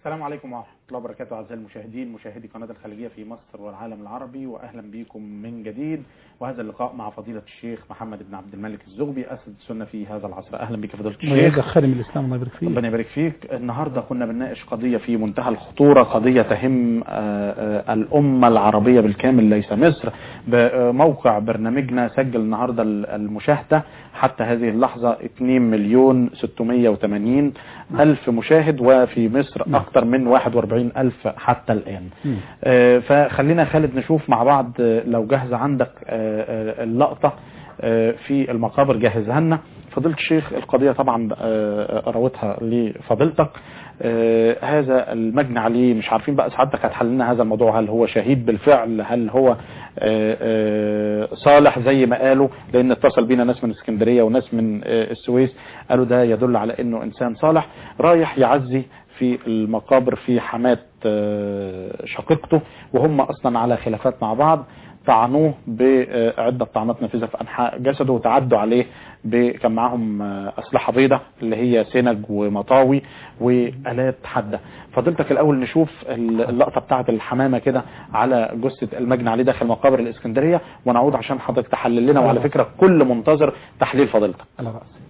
السلام عليكم ورحمة الله وبركاته أعزائي المشاهدين مشاهدي قناة الخليجية في مصر والعالم العربي وأهلا بكم من جديد وهذا اللقاء مع فضيلة الشيخ محمد بن عبد الملك الزغبي أسد السنة في هذا العصر أهلا بك فضيلة الشيخ ويرجع خادم الإسلام الله يبارك فيك ربنا يبارك فيك النهاردة كنا بنناقش قضية في منتهى الخطورة قضية تهم آه، آه، الأمة العربية بالكامل ليس مصر بموقع برنامجنا سجل النهاردة المشاهدة حتى هذه اللحظة 2 مليون 680 ألف مشاهد وفي مصر نعم. أكثر من 41 ألف حتى الآن مم. آه، فخلينا خالد نشوف مع بعض آه، لو جاهزة عندك آه، آه، اللقطة آه، في المقابر جهزها لنا فضيلة الشيخ القضية طبعا آه، روتها لفضيلتك آه، هذا المجني عليه مش عارفين بقى سعادتك هتحل لنا هذا الموضوع هل هو شهيد بالفعل هل هو آه، آه، صالح زي ما قالوا لان اتصل بينا ناس من اسكندرية وناس من آه، السويس قالوا ده يدل على انه انسان صالح رايح يعزي في المقابر في حماة آه، شقيقته وهم اصلا على خلافات مع بعض طعنوه بعدة طعنات نافذة في أنحاء جسده وتعدوا عليه ب- كان معاهم آه، أسلحة بيضة اللي هي سنج ومطاوي وآلات حادة فضلتك الأول نشوف ال- اللقطة بتاعة الحمامة كده على جثة المجني عليه داخل مقابر الإسكندرية ونعود عشان حضرتك تحلل لنا وعلى فكرة كل منتظر تحليل فضيلتك على رأسي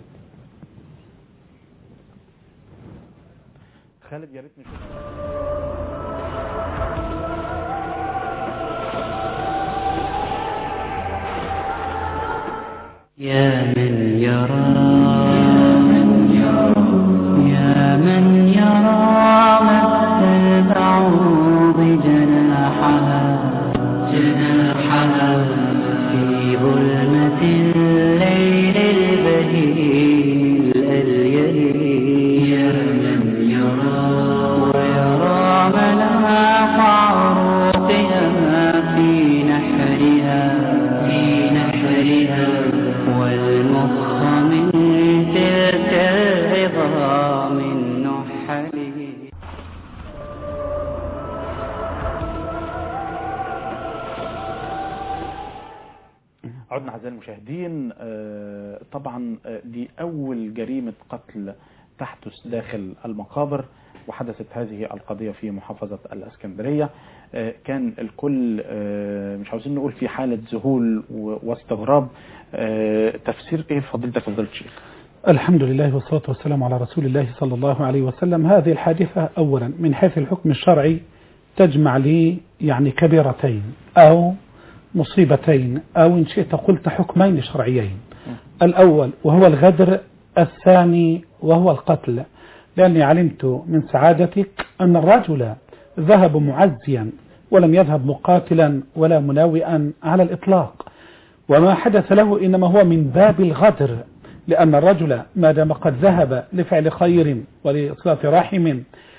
خالد يا ريت نشوف يا من يرى يا من يرى مس البعوض جناحها جناحها في ظلمة الليل البهيم الأليل يا من يرى ويرى مناخ عروقها في نحرها في نحرها والمخ من تلك العظام النحله عدنا أعزائي المشاهدين آه، طبعا آه، دي أول جريمة قتل تحدث داخل المقابر وحدثت هذه القضية في محافظة الأسكندرية آه، كان الكل آه، مش عاوزين نقول في حالة ذهول و- واستغراب آه، تفسير ايه فضيلتك فضيلة الشيخ الحمد لله والصلاة والسلام على رسول الله صلى الله عليه وسلم هذه الحادثة أولا من حيث الحكم الشرعي تجمع لي يعني كبيرتين أو مصيبتين أو إن شئت قلت حكمين شرعيين الأول وهو الغدر الثاني وهو القتل لأني علمت من سعادتك أن الرجل ذهب معزيا ولم يذهب مقاتلا ولا مناوئا على الإطلاق وما حدث له إنما هو من باب الغدر لأن الرجل ما دام قد ذهب لفعل خير ولصلاة رحم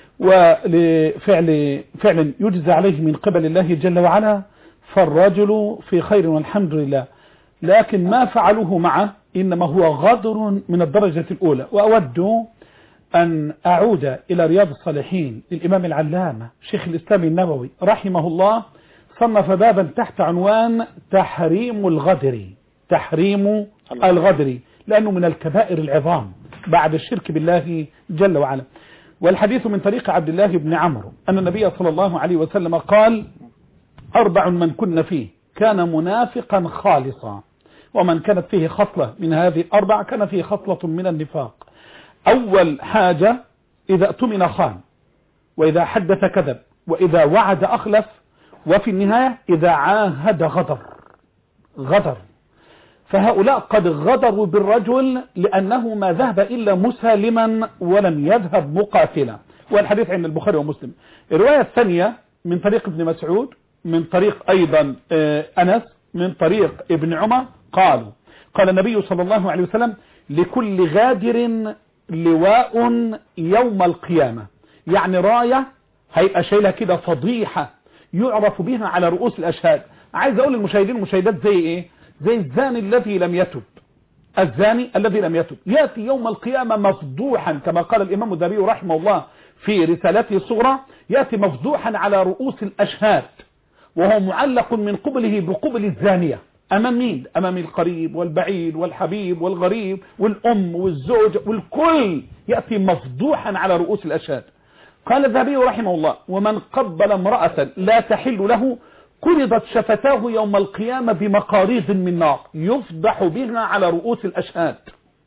ولفعل فعل يجزى عليه من قبل الله جل وعلا فالرجل في خير والحمد لله لكن ما فعلوه معه إنما هو غدر من الدرجة الأولى وأود أن أعود إلى رياض الصالحين للإمام العلامة شيخ الإسلام النووي رحمه الله صنف بابا تحت عنوان تحريم الغدر تحريم الغدر لأنه من الكبائر العظام بعد الشرك بالله جل وعلا والحديث من طريق عبد الله بن عمرو أن النبي صلى الله عليه وسلم قال أربع من كن فيه كان منافقا خالصا ومن كانت فيه خصلة من هذه الأربع كان فيه خصلة من النفاق أول حاجة إذا اؤتمن خان وإذا حدث كذب وإذا وعد أخلف وفي النهاية إذا عاهد غدر غدر فهؤلاء قد غدروا بالرجل لأنه ما ذهب إلا مسالما ولم يذهب مقاتلا والحديث عند البخاري ومسلم الرواية الثانية من طريق ابن مسعود من طريق أيضا آه، أنس من طريق ابن عمر قالوا قال النبي صلى الله عليه وسلم لكل غادر لواء يوم القيامة يعني راية هيبقى شايلها كده فضيحة يعرف بها على رؤوس الأشهاد عايز أقول للمشاهدين والمشاهدات زي إيه زي الزاني الذي لم يتب الزاني الذي لم يتب يأتي يوم القيامة مفضوحا كما قال الإمام الذهبي رحمه الله في رسالته الصغرى يأتي مفضوحا على رؤوس الأشهاد وهو معلق من قبله بقبل الزانية أمام مين؟ أمام القريب والبعيد والحبيب والغريب والأم والزوج والكل يأتي مفضوحا على رؤوس الأشهاد قال الذهبي رحمه الله ومن قبل امرأة لا تحل له قرضت شفتاه يوم القيامة بمقاريض من نار يفضح بها على رؤوس الأشهاد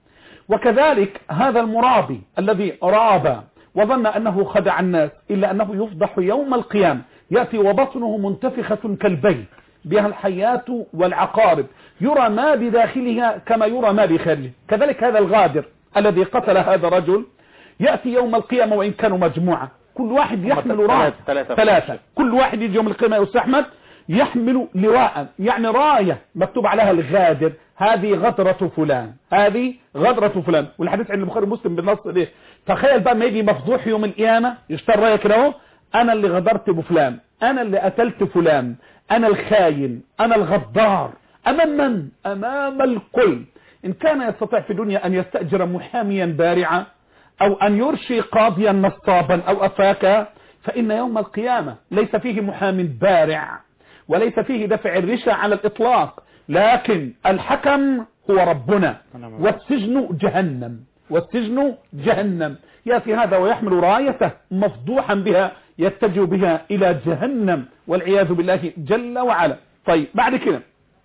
وكذلك هذا المرابي الذي راب وظن أنه خدع الناس إلا أنه يفضح يوم القيامة يأتي وبطنه منتفخة كالبيت بها الحيات والعقارب يرى ما بداخلها كما يرى ما بخارجه كذلك هذا الغادر الذي قتل هذا الرجل يأتي يوم القيامة وإن كانوا مجموعة كل واحد يحمل راية ثلاثة. ثلاثة كل واحد يجي يوم القيامة يا أستاذ أحمد يحمل لواء يعني راية مكتوب عليها الغادر هذه غدرة فلان هذه غدرة فلان والحديث عند البخاري ومسلم بالنص ده تخيل بقى ما يجي مفضوح يوم القيامة يشتري راية كده اهو انا اللي غدرت بفلان انا اللي قتلت فلان انا الخاين انا الغدار امام من امام الكل ان كان يستطيع في الدنيا ان يستأجر محاميا بارعا او ان يرشي قاضيا نصابا او افاكا فان يوم القيامة ليس فيه محام بارع وليس فيه دفع الرشا على الاطلاق لكن الحكم هو ربنا والسجن جهنم والسجن جهنم يأتي هذا ويحمل رايته مفضوحا بها يتجه بها إلى جهنم والعياذ بالله جل وعلا طيب بعد كده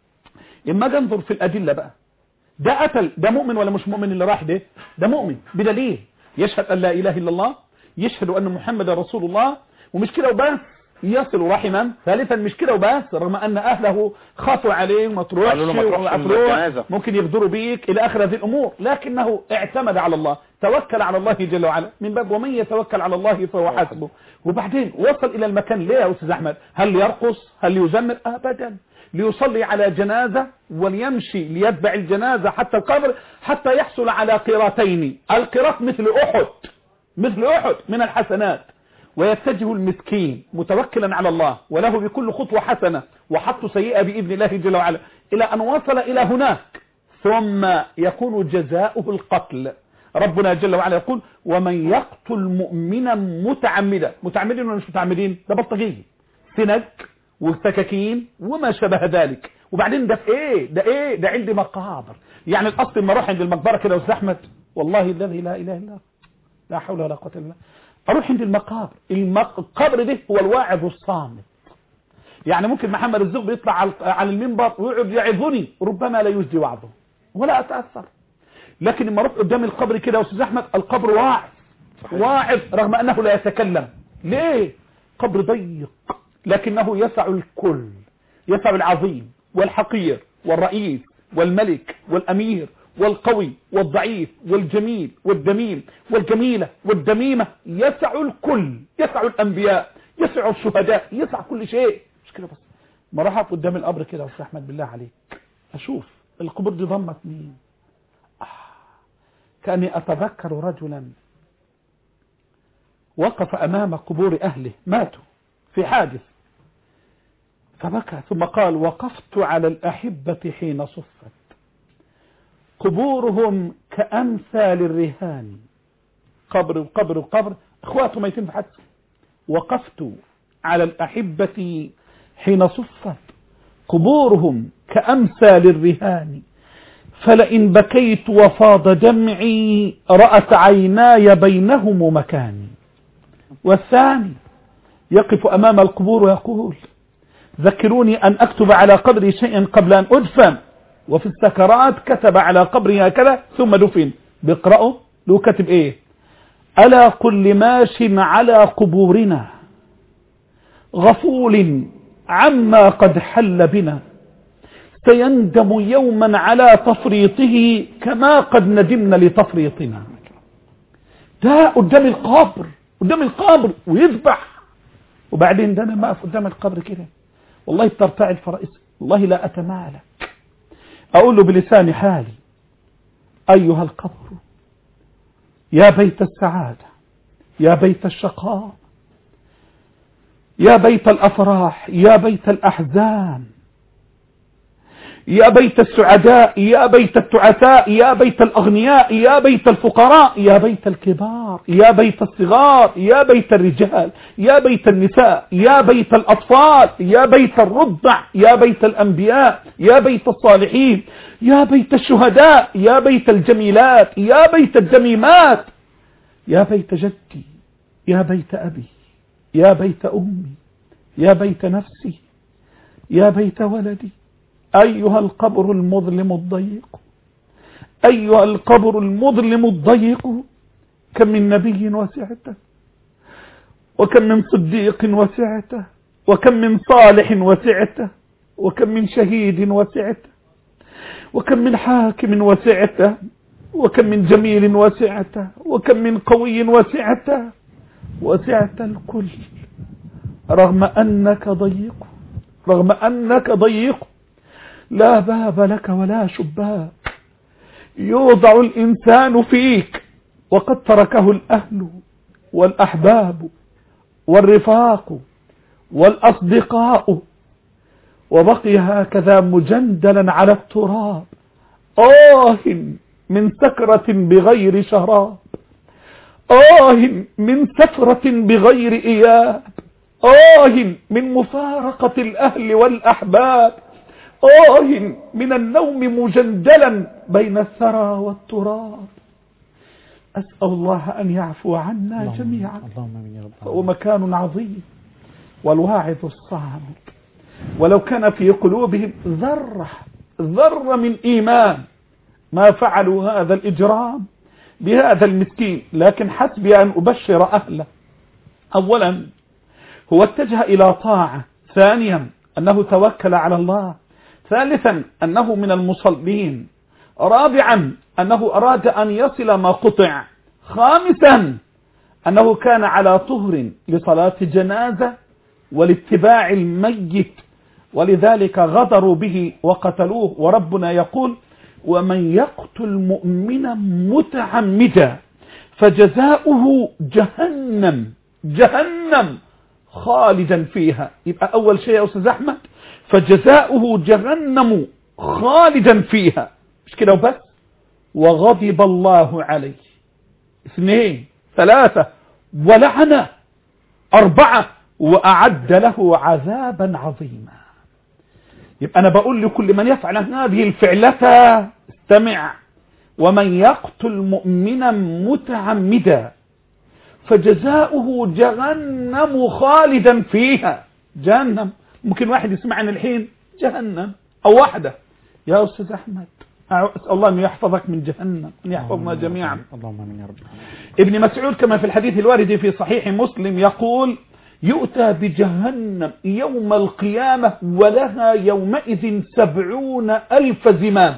اما اجي انظر في الأدلة بقى ده قتل ده مؤمن ولا مش مؤمن اللي راح ده ده مؤمن بدليل يشهد أن لا إله إلا الله يشهد أن محمد رسول الله ومش كده وبس يصل رحما ثالثا مش كده وبس رغم أن أهله خافوا عليه ما تروحش قالوا له ما تروحش وما من تروح، الجنازة. ممكن يغدروا بيك إلى آخر هذه الأمور لكنه اعتمد على الله توكل على الله جل وعلا من باب ومن يتوكل على الله فهو حسبه وبعدين وصل إلى المكان ليه يا أستاذ أحمد هل يرقص هل يزمر أبدا ليصلي على جنازة وليمشي ليتبع الجنازة حتى القبر حتى يحصل على قيراتين القيرات مثل أحد مثل أحد من الحسنات ويتجه المسكين متوكلا على الله وله بكل خطوة حسنة وحط سيئة بإذن الله جل وعلا إلى أن وصل إلى هناك ثم يكون جزاؤه القتل ربنا جل وعلا يقول ومن يقتل مؤمنا متعمدا متعمدين ولا مش متعمدين ده بلطجيه سنج والسكاكين وما شابه ذلك وبعدين ده في ايه ده ايه ده عندي مقابر يعني الاصل لما اروح عند المقبره كده يا استاذ احمد والله الذي لا اله الا هو لا حول ولا قوه الا بالله اروح عند المقابر المق- القبر ده هو الواعظ الصامت يعني ممكن محمد الزغب يطلع على على المنبر ويقعد يعظني ربما لا يجدي وعظه ولا اتاثر لكن لما اروح قدام القبر كده يا استاذ احمد القبر واعظ واعظ رغم انه لا يتكلم ليه قبر ضيق لكنه يسع الكل يسع العظيم والحقير والرئيس والملك والامير والقوي والضعيف والجميل والدميم والجميلة والدميمة يسع الكل يسع الانبياء يسع الشهداء يسع كل شيء مش كده بس ما راح اقف قدام القبر كده يا استاذ احمد بالله عليك اشوف القبور دي ضمت مين آه. كاني اتذكر رجلا وقف امام قبور اهله ماتوا في حادث فبكى ثم قال وقفت على الأحبة حين صفت قبورهم كأمثال الرهان قبر وقبر وقبر اخواته ميتين في حادث وقفت على الأحبة حين صفت قبورهم كأمثال الرهان فلئن بكيت وفاض دمعي رأت عيناي بينهم مكاني والثاني يقف أمام القبور ويقول ذكروني أن أكتب على قبري شيئا قبل أن أدفن وفي السكرات كتب على قبري هكذا ثم دفن بيقرأوا له كتب إيه ألا كل ماش على قبورنا غفول عما قد حل بنا سيندم يوما على تفريطه كما قد ندمنا لتفريطنا ده قدام القبر قدام القبر ويذبح وبعدين ده انا ما اقف قدام القبر كده والله بترتعي الفرائس والله لا اتمالك اقول له بلسان حالي ايها القبر يا بيت السعادة يا بيت الشقاء يا بيت الافراح يا بيت الاحزان يا بيت السعداء يا بيت التعساء يا بيت الأغنياء يا بيت الفقراء يا بيت الكبار يا بيت الصغار يا بيت الرجال يا بيت النساء يا بيت الأطفال يا بيت الرضع يا بيت الأنبياء يا بيت الصالحين يا بيت الشهداء يا بيت الجميلات يا بيت الدميمات يا بيت جدي يا بيت أبي يا بيت أمي يا بيت نفسي يا بيت ولدي أيها القبر المظلم الضيق أيها القبر المظلم الضيق كم من نبي وسعته وكم من صديق وسعته وكم من صالح وسعته وكم من شهيد وسعته وكم من حاكم وسعته وكم من جميل وسعته وكم من قوي وسعته وسعت الكل رغم أنك ضيق رغم أنك ضيق لا باب لك ولا شباك يوضع الإنسان فيك وقد تركه الأهل والأحباب والرفاق والأصدقاء وبقي هكذا مجندلا على التراب آه من سكرة بغير شراب آه من سفرة بغير إياب آه من مفارقة الأهل والأحباب آه من النوم مجندلا بين الثرى والتراب أسأل الله أن يعفو عنا جميعا اللهم امين يا رب فهو مكان عظيم والواعظ الصامت ولو كان في قلوبهم ذرة ذرة من إيمان ما فعلوا هذا الإجرام بهذا المسكين لكن حسبي أن أبشر أهله أولا هو اتجه إلى طاعة ثانيا أنه توكل على الله ثالثا أنه من المصلين رابعا أنه أراد أن يصل ما قطع خامسا أنه كان على طهر لصلاة جنازة والاتباع الميت ولذلك غدروا به وقتلوه وربنا يقول ومن يقتل مؤمنا متعمدا فجزاؤه جهنم جهنم خالدا فيها يبقى أول شيء يا أستاذ أحمد فجزاؤه جهنم خالدا فيها مش كده وبس وغضب الله عليه اثنين ثلاثة ولعنه أربعة وأعد له عذابا عظيما يبقى أنا بقول لكل من يفعل هذه الفعلة استمع ومن يقتل مؤمنا متعمدا فجزاؤه جهنم خالدا فيها جهنم ممكن واحد يسمع عن الحين جهنم أو واحدة يا أستاذ أحمد أسأل الله أن يحفظك من جهنم أن يحفظنا جميعا اللهم امين يا رب ابن مسعود كما في الحديث الوارد في صحيح مسلم يقول يؤتى بجهنم يوم القيامة ولها يومئذ سبعون ألف زمام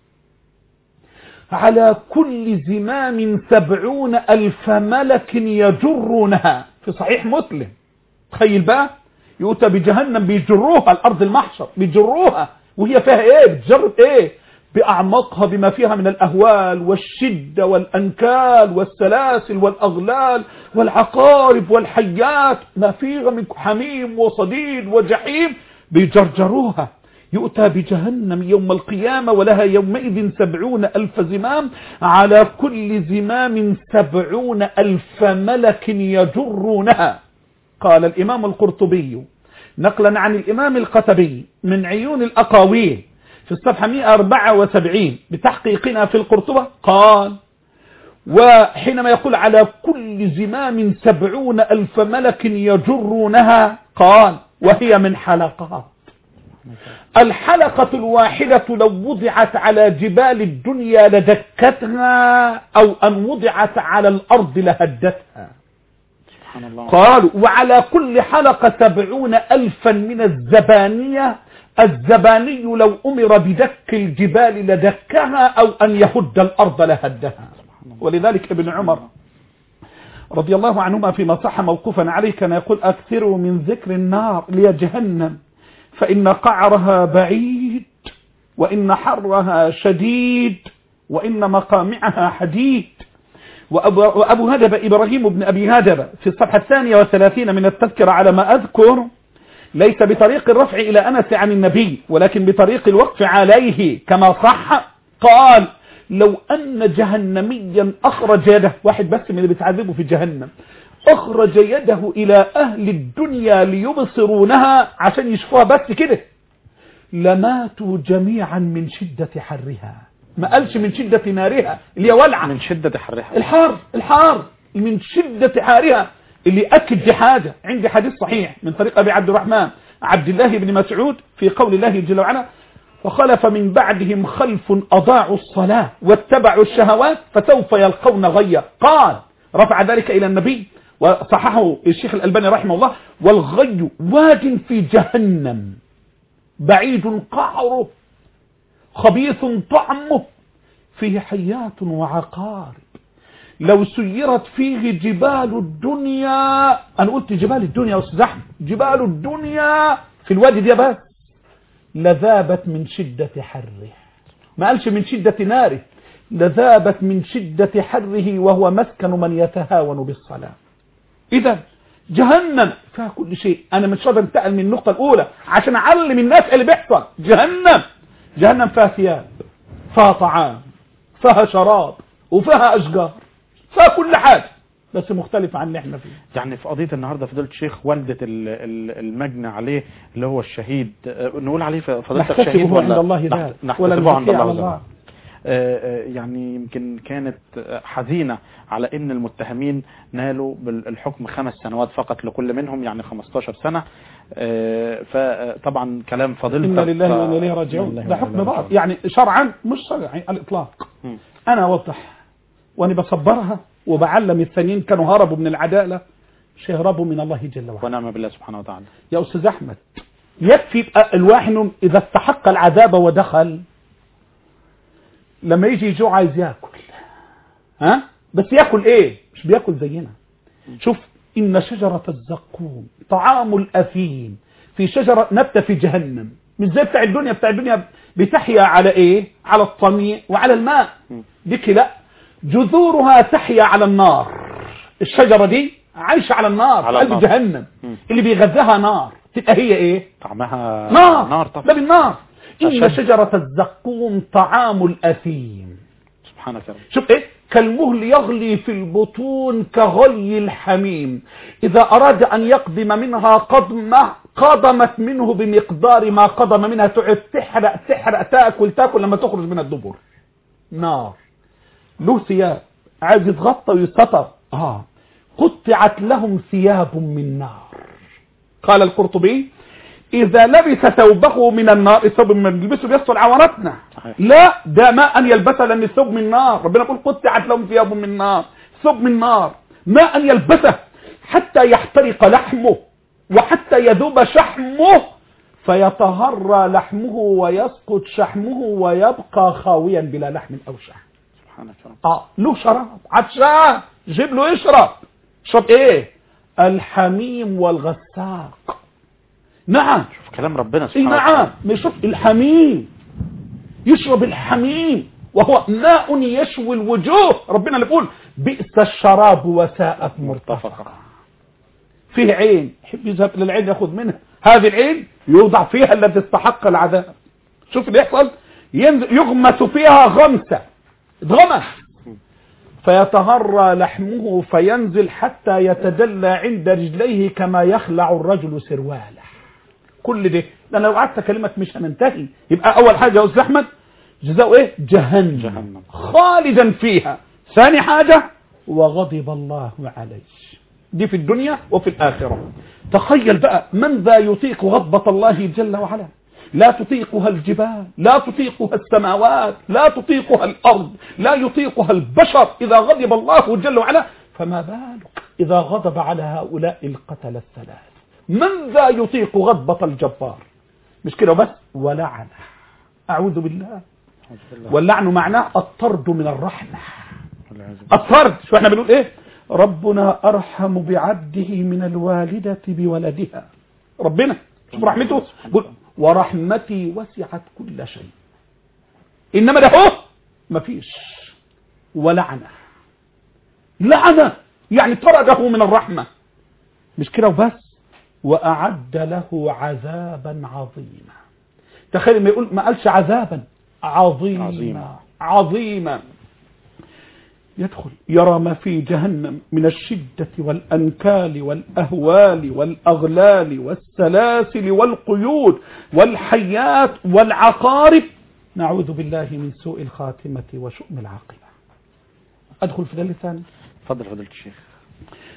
على كل زمام سبعون ألف ملك يجرونها في صحيح مسلم تخيل بقى يؤتى بجهنم بيجروها الأرض المحشر بيجروها وهي فيها ايه بتجر ايه بأعماقها بما فيها من الأهوال والشدة والأنكال والسلاسل والأغلال والعقارب والحيات ما فيها من حميم وصديد وجحيم بيجرجروها يؤتى بجهنم يوم القيامة ولها يومئذ سبعون ألف زمام على كل زمام سبعون ألف ملك يجرونها قال الإمام القرطبي نقلا عن الإمام القتبي من عيون الأقاويل في الصفحة 174 بتحقيقنا في القرطبة قال وحينما يقول على كل زمام سبعون ألف ملك يجرونها قال وهي من حلقات الحلقة الواحدة لو وضعت على جبال الدنيا لدكتها أو أن وضعت على الأرض لهدتها سبحان الله قالوا وعلى كل حلقة سبعون ألفا من الزبانية الزباني لو أمر بدك الجبال لدكها أو أن يهد الأرض لهدها ولذلك ابن عمر رضي الله عنهما فيما صح موقوفا عليه كان يقول أكثروا من ذكر النار لجهنم فإن قعرها بعيد وإن حرها شديد وإن مقامعها حديد وأبو, وأبو هدب إبراهيم بن أبي هدب في الصفحة الثانية والثلاثين من التذكرة على ما أذكر ليس بطريق الرفع إلى أنس عن النبي ولكن بطريق الوقف عليه كما صح قال لو أن جهنميا أخرج يده واحد بس من اللي بتعذبه في جهنم أخرج يده إلى أهل الدنيا ليبصرونها عشان يشوفوها بس كده لماتوا جميعا من شدة حرها ما قالش من شدة نارها اللي هي ولعة من شدة حرها الحار الحار من شدة حارها اللي أكد دي حاجة عندي حديث صحيح من طريق أبي عبد الرحمن عبد الله بن مسعود في قول الله جل وعلا وخلف من بعدهم خلف أضاعوا الصلاة واتبعوا الشهوات فسوف يلقون غيا قال رفع ذلك إلى النبي وصححه الشيخ الألباني رحمه الله والغي واد في جهنم بعيد قعره خبيث طعمه فيه حيات وعقارب لو سيرت فيه جبال الدنيا أنا قلت جبال الدنيا يا أستاذ أحمد جبال الدنيا في الوادي دي بس لذابت من شدة حره ما قالش من شدة ناره لذابت من شدة حره وهو مسكن من يتهاون بالصلاة إذا جهنم فيها كل شيء أنا مش راضي انتقل من النقطة الأولى عشان أعلم الناس اللي بيحصل جهنم جهنم فيها ثياب فيها طعام فيها شراب وفيها أشجار فيها كل حاجة بس مختلفة عن اللي احنا فيه يعني في قضية النهاردة فضيلة الشيخ والدة ال- ال- المجني عليه اللي هو الشهيد آه، نقول عليه ف- فضيلتك نحتسبه شهيد عند ولا الله نحت- ذات ولا نحتسبه عند نزكيه الله على ذات. الله آه، آه، يعني يمكن كانت آه، حزينة على ان المتهمين نالوا بالحكم خمس سنوات فقط لكل منهم يعني 15 سنة آه، فطبعا كلام فضيلتك إنا لله ف- وإنا إليه إنا راجعون لله ده وإنا حكم إليه بعض راجعون. يعني شرعا مش شرعي على الإطلاق مم. أنا أوضح وأنا بصبرها وبعلم الثانيين كانوا هربوا من العدالة مش يهربوا من الله جل وعلا ونعم بالله سبحانه وتعالى يا أستاذ أحمد يكفي يبقى الواحد إنه إذا استحق العذاب ودخل لما يجي يجوع عايز ياكل ها بس ياكل ايه مش بياكل زينا شوف إن شجرة الزقوم طعام الأثيم في شجرة نبتة في جهنم مش زي بتاع الدنيا بتاع الدنيا بتحيا على ايه على الطميع وعلى الماء ديك لا جذورها تحيا على النار الشجرة دي عايشة على النار على على قلب النار. جهنم مم. اللي بيغذاها نار تبقى هي ايه طعمها نار نار ده طبعا بالنار إن أشد. شجرة الزقوم طعام الأثيم سبحانك يا رب شوف ايه كالمهل يغلي في البطون كغلي الحميم إذا أراد أن يقدم منها قدمة قدمت منه بمقدار ما قدم منها تقعد تحرق تحرق تاكل تاكل لما تخرج من الدبر نار له ثياب عايز يتغطى ويستطر اه قطعت لهم ثياب من نار قال القرطبي إذا لبس ثوبه من النار الثوب من يلبسه بيستر عوراتنا صحيح. لا ده ما أن يلبسه لأن الثوب من نار ربنا يقول قطعت لهم ثياب من نار ثوب من نار ما أن يلبسه حتى يحترق لحمه وحتى يذوب شحمه فيتهرى لحمه ويسقط شحمه ويبقى خاويا بلا لحم أو شحم سبحانك يا رب اه له شراب عطشان جيب له يشرب شرب ايه الحميم والغساق نعم شوف كلام ربنا اي سبحانه نعم وتعالى ما يشرب الحميم يشرب الحميم وهو ماء يشوي الوجوه ربنا اللي بيقول بئس الشراب وساءت مرتفقا مرتفقة فيه عين يحب يذهب للعين ياخذ منها هذه العين يوضع فيها الذي استحق العذاب شوف اللي يحصل ينزل يغمس فيها غمسة اتغمس فيتهرى لحمه فينزل حتى يتجلى عند رجليه كما يخلع الرجل سرواله كل ده ده انا لو قعدت اكلمك مش هننتهي يبقى اول حاجه يا استاذ احمد جزاؤه ايه جهنم, جهنم. خالدا فيها ثاني حاجه وغضب الله عليه دي في الدنيا وفي الآخرة تخيل بقى من ذا يطيق غضبة الله جل وعلا لا تطيقها الجبال لا تطيقها السماوات لا تطيقها الأرض لا يطيقها البشر إذا غضب الله جل وعلا فما بالك إذا غضب على هؤلاء القتل الثلاث من ذا يطيق غضبة الجبار مش كده بس ولعنه أعوذ بالله واللعن معناه الطرد من الرحمة والعياذ بالله. الطرد شو احنا بنقول ايه ربنا ارحم بعبده من الوالدة بولدها ربنا شوف رحمته بيقول ورحمتي وسعت كل شيء انما ده هو مفيش ولعنه لعنه يعني طرده من الرحمه مش كده وبس واعد له عذابا عظيما تخيل ما يقول ما قالش عذابا عظيما عظيما. عظيما يدخل يرى ما في جهنم من الشدة والأنكال والأهوال والأغلال والسلاسل والقيود والحيات والعقارب نعوذ بالله من سوء الخاتمة وشؤم العاقبة أدخل في ذلك ثاني اتفضل فضيلة الشيخ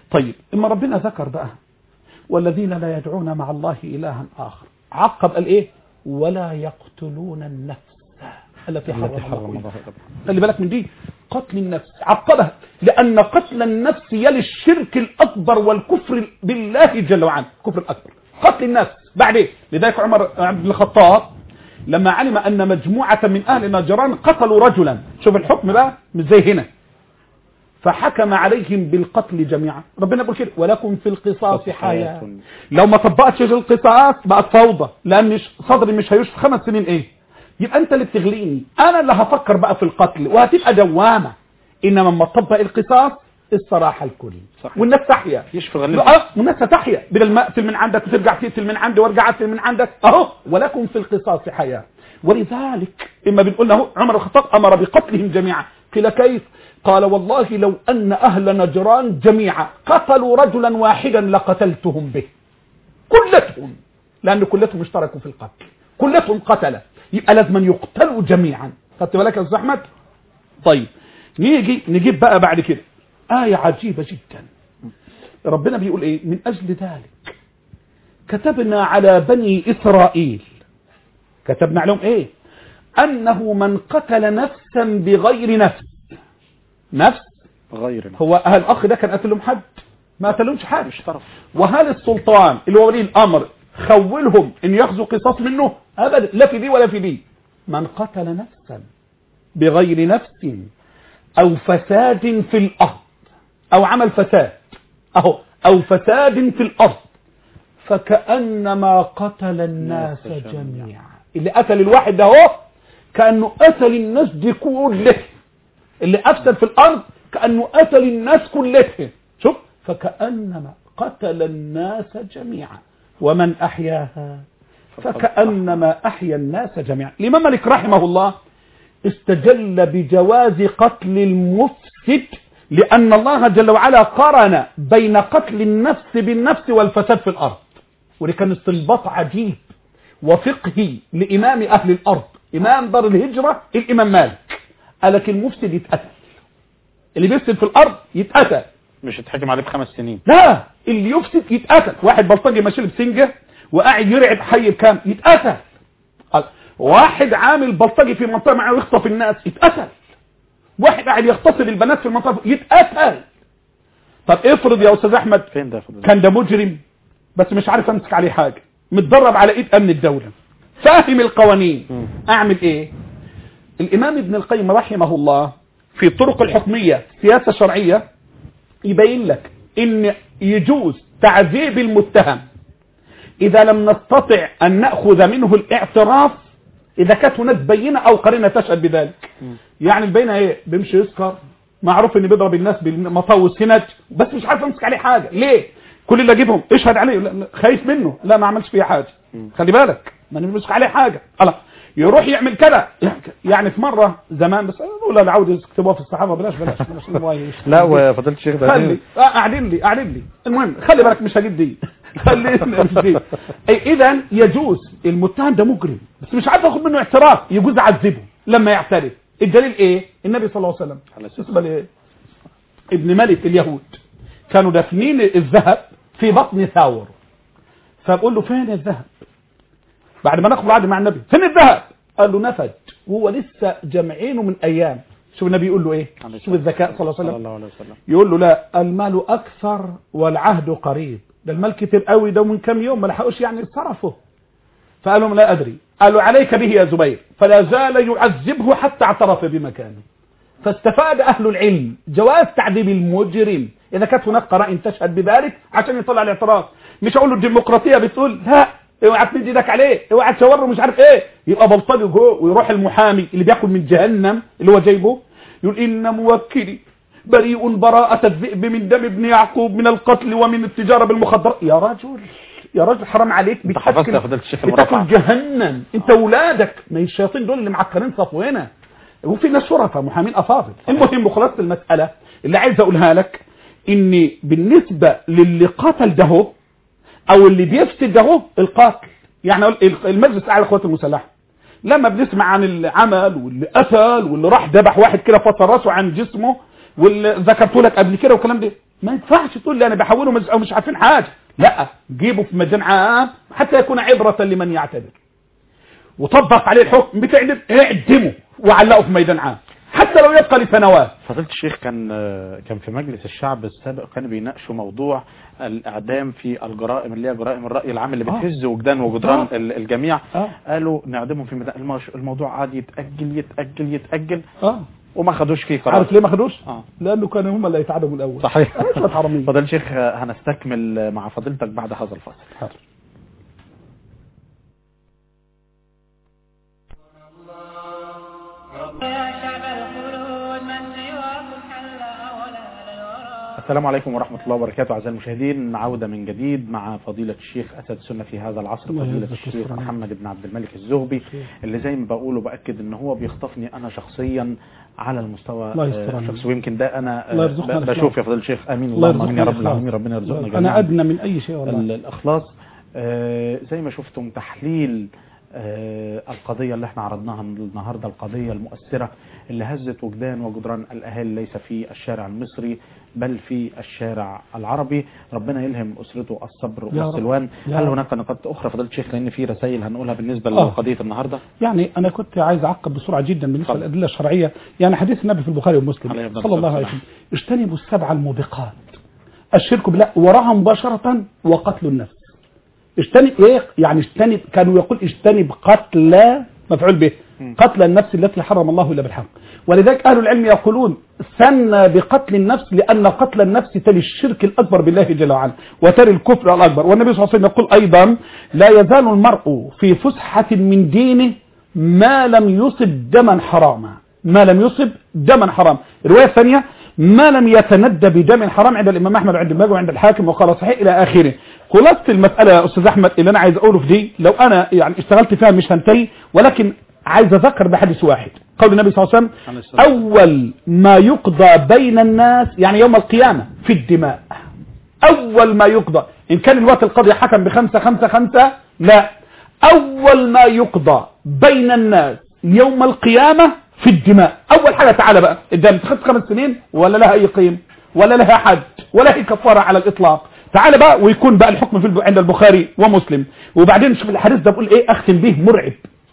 طيب اما ربنا ذكر بقى والذين لا يدعون مع الله إلها آخر عقب قال إيه ولا يقتلون النفس التي حرم التي حرم الله الله إلا. إلا. خلي بالك من دي قتل النفس عقبها لأن قتل النفس يلي الشرك الأكبر والكفر بالله جل وعلا الكفر الأكبر قتل النفس بعد إيه لذلك عمر بن الخطاب لما علم أن مجموعة من أهل نجران قتلوا رجلا شوف الحكم بقى مش زي هنا فحكم عليهم بالقتل جميعا ربنا يقول كده ولكم في القصاص حياة لو ما طبقتش القصاص بقت فوضى لان ش- صدري مش هيشفى خمس سنين ايه يبقى انت اللي بتغليني انا اللي هفكر بقى في القتل وهتبقى دوامه انما لما تطبق القصاص الصراحه الكل صحيح. والناس تحيا يشفي غليل اه والناس هتحيا بدل ما اقتل من عندك وترجع تقتل من عندي وارجع اقتل من عندك اهو ولكم في القصاص حياه ولذلك اما بنقول له عمر الخطاب امر بقتلهم جميعا قيل كيف قال والله لو ان اهل نجران جميعا قتلوا رجلا واحدا لقتلتهم به كلتهم لان كلتهم اشتركوا في القتل كلتهم قتله يبقى لازم يقتلوا جميعا خدت بالك يا استاذ احمد طيب نيجي نجيب بقى بعد كده آية عجيبة جدا ربنا بيقول ايه من اجل ذلك كتبنا على بني اسرائيل كتبنا عليهم ايه انه من قتل نفسا بغير نفس نفس غيرنا هو هل الاخ ده كان قتل لهم حد ما قتلهمش حد مش طرف وهل السلطان اللي هو ولي الامر خولهم ان ياخذوا قصاص منه ابدا لا في دي ولا في دي من قتل نفسا بغير نفس او فساد في الارض او عمل فساد اهو او فساد في الارض فكانما قتل الناس الناس جميعا. جميعا اللي قتل الواحد ده اهو كانه قتل الناس دي كلها اللي افسد في الارض كانه قتل الناس كلها شوف فكانما قتل الناس جميعا ومن احياها فكانما احيا الناس جميعا الامام مالك رحمه الله استجل بجواز قتل المفسد لان الله جل وعلا قرن بين قتل النفس بالنفس والفساد في الارض وده كان استنباط عجيب وفقهي لامام اهل الارض امام دار الهجره الامام مالك قال لك المفسد يتقتل اللي بيفسد في الارض يتقتل مش هتحكم عليه بخمس سنين لا اللي يفسد يتقتل واحد بلطجي ماشي له بسنجه وقاعد يرعب حي بكام يتقتل قال واحد عامل بلطجي في منطقه معاه ويخطف الناس يتقتل واحد قاعد يغتصب البنات في المنطقه يتقتل طب افرض يا استاذ احمد فين ده فضل كان ده مجرم بس مش عارف امسك عليه حاجه متدرب على ايد امن الدوله فاهم القوانين مم. اعمل ايه الامام ابن القيم رحمه الله في الطرق الحكميه سياسه شرعيه يبين لك ان يجوز تعذيب المتهم اذا لم نستطع ان ناخذ منه الاعتراف اذا كانت هناك بينه او قرينه تشهد بذلك يعني البينه ايه بيمشي يسكر معروف ان بيضرب الناس بالمطاوي السند بس مش عارف امسك عليه حاجه ليه كل اللي اجيبهم اشهد عليه لا لا، خايف منه لا ما عملش فيه حاجه خلي بالك ما نمسك عليه حاجه الله يروح يعمل كده يعني في مره زمان بس ولا العوده يكتبوها في الصحافه بلاش بلاش, بلاش نبغى لا وفضلت الشيخ ده خلي آه، قاعدين لي قاعدين لي المهم خلي بالك مش هجيب دي خلي مش دي اي اذا يجوز المتهم ده مجرم بس مش عارف اخد منه اعتراف يجوز اعذبه لما يعترف الدليل ايه النبي صلى الله عليه وسلم عليه الصلاة بالنسبه لايه ابن ملك اليهود كانوا دافنين الذهب في بطن ثاور فبقول له فين الذهب بعد ما ناخد وعد مع النبي فين الذهب قال له نفد وهو لسه جمعينه من ايام شوف النبي يقول له ايه عليه شوف الذكاء صلى الله عليه صلى وسلم الله عليه وسلم يقول له لا المال اكثر والعهد قريب ده المال كتير قوي ده من كام يوم ما لحقوش يعني صرفه فقال لهم لا ادري قالوا عليك به يا زبير فلا زال يعذبه حتى اعترف بمكانه فاستفاد اهل العلم جواز تعذيب المجرم اذا كانت هناك قرائن تشهد بذلك عشان يطلع الاعتراف مش اقول له الديمقراطيه بتقول لا اوعى تمد ايدك عليه اوعى تشاور له مش عارف ايه يبقى بلطجي جوه ويروح المحامي اللي بياكل من جهنم اللي هو جايبه يقول ان موكلي بريء براءة الذئب من دم ابن يعقوب من القتل ومن التجارة بالمخدرات يا رجل يا رجل حرام عليك انت حفظت بتاكل يا فضيلة الشيخ بتاكل المرافعة جهنم انت ولادك ما هي الشياطين دول اللي معكرين صفونا وفي ناس شرفاء محامين افاضل المهم خلاصه المساله اللي عايز اقولها لك ان بالنسبه للي قتل ده هو، او اللي بيفسد ده هو القاتل يعني أقول المجلس الاعلى للقوات المسلحه لما بنسمع عن العمل واللي قتل واللي راح ذبح واحد كده فصل راسه عن جسمه واللي ذكرته لك قبل كده والكلام ده ما ينفعش تقول لي انا بحوله مش او مش عارفين حاجه لا جيبه في ميدان عام حتى يكون عبره لمن يعتبر وطبق عليه الحكم بتعدم اعدمه وعلقه في ميدان عام حتى لو يبقى لسنوات فضيلة الشيخ كان كان في مجلس الشعب السابق كانوا بيناقشوا موضوع الاعدام في الجرائم اللي هي جرائم الراي العام اللي آه. بتهز وجدان وجدران آه. ال- الجميع آه. قالوا نعدمهم في ميدان الموش- الموضوع قعد يتاجل يتاجل يتاجل اه وما خدوش فيه قرار عارف ليه ما خدوش اه لانه كانوا هم اللي يتعدموا الاول صحيح آه، شوية حرامية. فضيلة الشيخ هنستكمل مع فضيلتك بعد هذا الفصل حاضر. يا شعب الخلود من سواكم حل ولا للورى السلام عليكم ورحمة الله وبركاته أعزائي المشاهدين عودة من جديد مع فضيلة الشيخ أسد السنة في هذا العصر الله فضيلة يجزاك الشيخ الخير. محمد بن عبد الملك الزهبي اللي زي ما بقول وبأكد إن هو بيخطفني أنا شخصيا على المستوى الله يستر آه، عليك. الشخصي ويمكن ده أنا آه، الله يرزقنا ب- الإخلاص. بشوف يا فضيلة الشيخ آمين الله اللهم آمين يرزقنا يا رب الإخلاص. العالمين ربنا يرزقنا انا جميعا ادنى من اي شيء والله ال- الإخلاص آه، زي ما شفتم تحليل آه، القضية اللي احنا عرضناها النهاردة القضية المؤثرة اللي هزت وجدان وجدران الأهالي ليس في الشارع المصري بل في الشارع العربي ربنا يلهم أسرته الصبر يا رب. والسلوان يا هل رب. هناك نقاط أخرى فضيلة الشيخ لأن في رسائل هنقولها بالنسبة آه. لقضية النهاردة يعني انا كنت عايز اعقب بسرعه جدا بالنسبه اتفضل. للادله الشرعيه يعني حديث النبي في البخاري ومسلم عليه أفضل صلى الله عليه الصلاة وسلم اجتنبوا السبع الموبقات الشرك بالله وراها مباشره وقتل النفس اجتنب ايه يعني اجتنب كانوا يقول اجتنب قتل مفعول به قتل النفس التي حرم الله الا بالحق ولذلك اهل العلم يقولون ثنى بقتل النفس لان قتل النفس تلي الشرك الاكبر بالله جل وعلا وتلي الكفر الاكبر والنبي صلى الله عليه وسلم يقول ايضا لا يزال المرء في فسحه من دينه ما لم يصب دما حراما ما لم يصب دما حرام الروايه الثانيه ما لم يتندى بدم حرام عند الامام احمد وعند الماجد وعند الحاكم وقال صحيح الى اخره خلاصه المساله يا استاذ احمد اللي انا عايز اقوله في دي لو انا يعني اشتغلت فيها مش هنتهي ولكن عايز اذكر بحديث واحد قول النبي صلى الله عليه عليه وسلم الصلاة اول ما يقضى بين الناس يعني يوم القيامه في الدماء اول ما يقضى ان كان الوقت القاضي حكم بخمسة خمسة خمسة لا اول ما يقضى بين الناس يوم القيامة في الدماء اول حاجة تعالى بقى الدم تخذ خمس سنين ولا لها اي قيم ولا لها حد ولا هي كفارة على الاطلاق تعالى بقى ويكون بقى الحكم في الب- عند البخاري ومسلم وبعدين شوف الحديث ده بقول ايه اختم به مرعب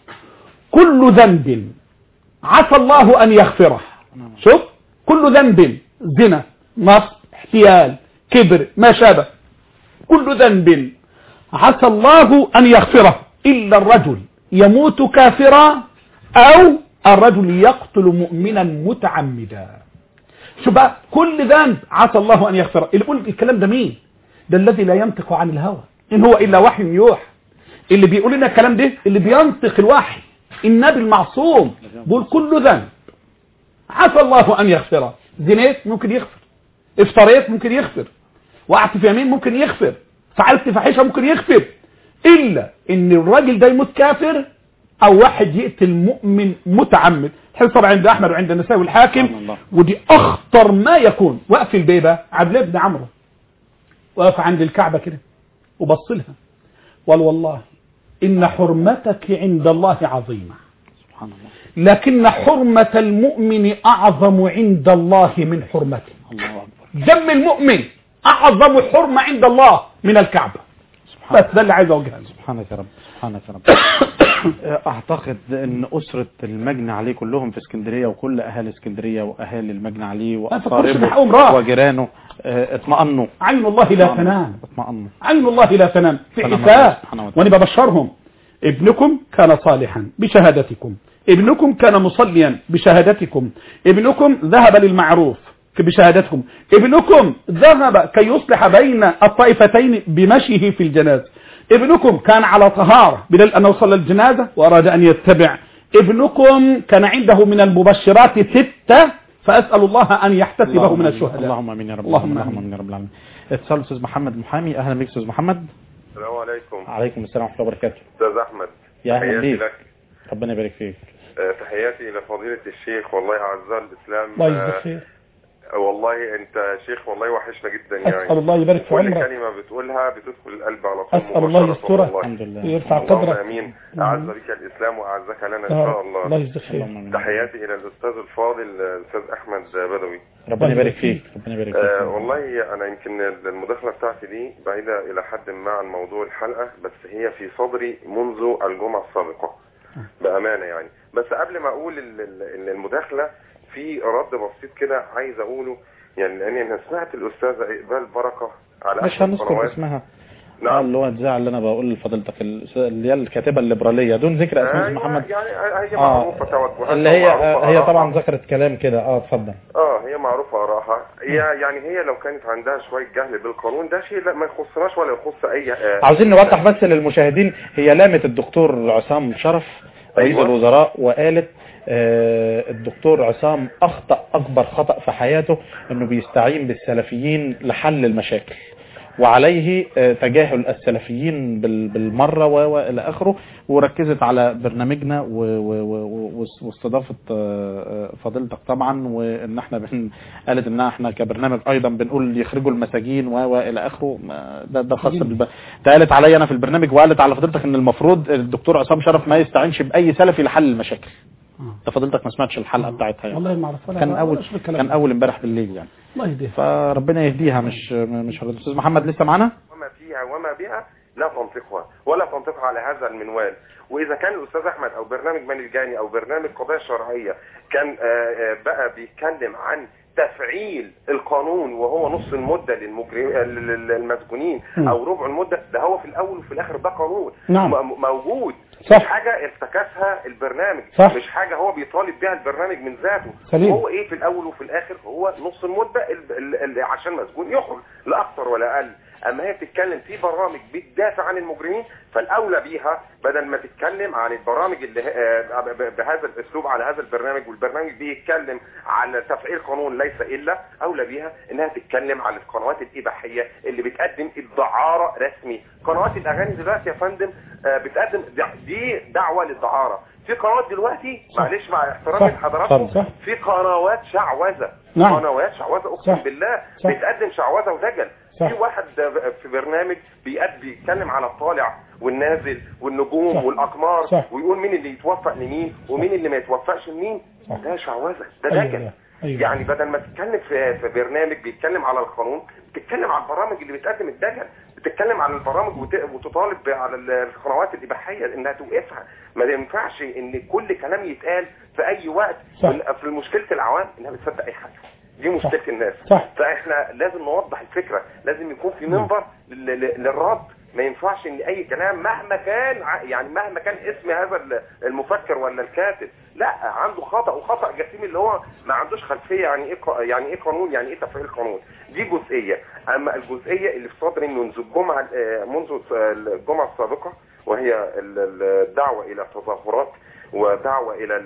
كل ذنب عسى الله ان يغفره شوف كل ذنب زنا نصب احتيال كبر ما شابه كل ذنب عسى الله أن يغفره إلا الرجل يموت كافرا أو الرجل يقتل مؤمنا متعمدا شو بقى كل ذنب عسى الله أن يغفره اللي يقول الكلام ده مين ده الذي لا ينطق عن الهوى إن هو إلا وحي يوحى اللي بيقول لنا الكلام ده اللي بينطق الوحي النبي المعصوم بيقول كل ذنب عسى الله أن يغفره زنيت ممكن يغفر افتريت ممكن يغفر وقعت في يمين ممكن يغفر فعلت فاحشه ممكن يغفر الا ان الراجل ده يموت كافر او واحد يقتل مؤمن متعمد الحديث طبعا عند احمد وعند النسائي والحاكم سبحان الله. ودي اخطر ما يكون وقف البيبه عبد الله بن عمرو وقف عند الكعبه كده وبص لها قال والله ان حرمتك عند الله عظيمه سبحان الله لكن حرمه المؤمن اعظم عند الله من حرمته الله أكبر دم المؤمن أعظم حرمة عند الله من الكعبة سبحان بس ده اللي عايز أوجهه سبحانك يا رب سبحانك يا رب اعتقد ان اسرة المجني عليه كلهم في اسكندرية وكل اهالي اسكندرية واهالي المجني عليه ما تفكرش من حقهم واقاربه راح. وجيرانه اه، اطمأنوا عين الله لا تنام اطمأنوا عين الله لا تنام في سبحان الله حساب سبحانه وتعالى. وأنا ببشرهم ابنكم كان صالحا بشهادتكم ابنكم كان مصليا بشهادتكم ابنكم ذهب للمعروف بشهادتكم ابنكم ذهب كي يصلح بين الطائفتين بمشيه في الجنازة ابنكم كان على طهارة بدل أنه صلى الجنازة وأراد أن يتبع ابنكم كان عنده من المبشرات ستة فأسأل الله أن يحتسبه اللهم من آمين. الشهداء اللهم امين يا رب اللهم اللهم آمين. امين يا رب العالمين اتصال استاذ محمد محامي اهلا بك استاذ محمد السلام عليكم عليكم السلام ورحمه الله وبركاته استاذ احمد يا اهلا تحياتي بيك لك ربنا يبارك فيك آه، تحياتي لفضيلة الشيخ والله اعزائي الاسلام الله يجزيك آه، خير والله انت شيخ والله وحشنا جدا أسأل يعني الله يبارك في كل عمرك كلمة بتقولها بتدخل القلب على طول أسأل الله مباشرة يسترك. والله. الحمد لله يرفع اللهم قدرك امين اعز بك الاسلام واعزك لنا ان يا شاء رب. الله الله يجزيك خير اللهم آمين. تحياتي الى الاستاذ الفاضل الاستاذ احمد بدوي ربنا يبارك فيك ربنا يبارك فيك آه والله انا يمكن المداخله بتاعتي دي بعيده الى حد ما عن موضوع الحلقه بس هي في صدري منذ الجمعه السابقه بامانه يعني بس قبل ما اقول ال- ال- المداخله في رد بسيط كده عايز اقوله يعني لاني انا سمعت الاستاذه اقبال بركه على مش أحد هنذكر القنوات. اسمها آه، نعم اللي هو الزعل اللي انا بقول لفضيلتك ال- اللي هي الكاتبه الليبراليه دون ذكر اسماء أيوة، محمد يعني هي اه معروفه توجهاتها اللي هي ومعروفة آه، هي آرائها. طبعا ذكرت كلام كده اه اتفضل اه هي معروفة آرائها هي يعني هي لو كانت عندها شوية جهل بالقانون ده شيء لا ما يخصناش ولا يخص أي آه عاوزين نوضح بس للمشاهدين هي لامت الدكتور عصام شرف رئيس أيوة. الوزراء وقالت آه، الدكتور عصام اخطا اكبر خطا في حياته انه بيستعين بالسلفيين لحل المشاكل وعليه آه، تجاهل السلفيين بال- بالمره و- والى اخره وركزت على برنامجنا و- و- و- و- واستضافه آه، آه، فضيلتك طبعا وان احنا بن قالت ان احنا كبرنامج ايضا بنقول يخرجوا المساجين و- والى اخره ما- ده ده خاص بالب... ده قالت عليا انا في البرنامج وقالت على فضيلتك ان المفروض الدكتور عصام شرف ما يستعينش باي سلفي لحل المشاكل انت فضيلتك ما سمعتش الحلقه بتاعتها يعني والله ما اعرف ولا كان ولا اول أشوف الكلام كان ده. اول امبارح بالليل يعني الله يهديه فربنا يهديها مش مش حضرتك استاذ محمد لسه معانا وما فيها وما بها لا تنطقها ولا تنطقها على هذا المنوال وإذا كان الأستاذ أحمد أو برنامج من الجاني أو برنامج قضايا شرعية كان آه، آه، بقى بيتكلم عن تفعيل القانون وهو نص المدة للمجرمين المسجونين م. او ربع المدة ده هو في الاول وفي الاخر ده قانون نعم. م- موجود صح. مش حاجة ارتكسها البرنامج صح. مش حاجة هو بيطالب بها البرنامج من ذاته سليم. هو ايه في الاول وفي الاخر هو نص المدة ال- ال- ال- عشان مسجون يخرج لا اكتر ولا اقل اما هي بتتكلم في برامج بتدافع عن المجرمين فالاولى بيها بدل ما تتكلم عن البرامج اللي ه- آه، ب- ب- بهذا الاسلوب على هذا البرنامج والبرنامج بيتكلم على تفعيل قانون ليس الا اولى بيها انها تتكلم على القنوات الاباحيه اللي بتقدم الدعاره رسمي قنوات الاغاني دلوقتي يا فندم آه، بتقدم دع- دي دعوه للدعاره في قنوات دلوقتي صح. معلش مع احترامي صح. لحضراتكم صح. في قنوات شعوذه نعم. قنوات شعوذه اقسم صح. بالله صح. بتقدم شعوذه ودجل صح. في واحد في برنامج بيقد- بيتكلم على الطالع والنازل والنجوم صح. والاقمار صح. ويقول مين اللي يتوفق لمين ومين اللي ما يتوفقش لمين صح. ده شعوذه ده أيوة. دجل أيوة. يعني بدل ما تتكلم في في برنامج بيتكلم على القانون بتتكلم على البرامج اللي بتقدم الدجل بتتكلم على البرامج وت- وتطالب على القنوات الاباحيه انها توقفها ما ينفعش ان كل كلام يتقال في اي وقت صح. وال- في مشكله العوام انها بتصدق اي حاجه دي مشكله صح. الناس صح. فاحنا لازم نوضح الفكره لازم يكون في منبر لل- لل- للرد ما ينفعش ان اي كلام مهما كان ع- يعني مهما كان اسم هذا ال- المفكر ولا الكاتب لا عنده خطا وخطا جسيم اللي هو ما عندوش خلفيه يعني ايه ق- يعني ايه قانون يعني ايه تفعيل قانون دي جزئيه اما الجزئيه اللي في صدري منذ الجمعه آه، منذ الجمعه السابقه وهي ال- ال- الدعوه الى تظاهرات ودعوه الى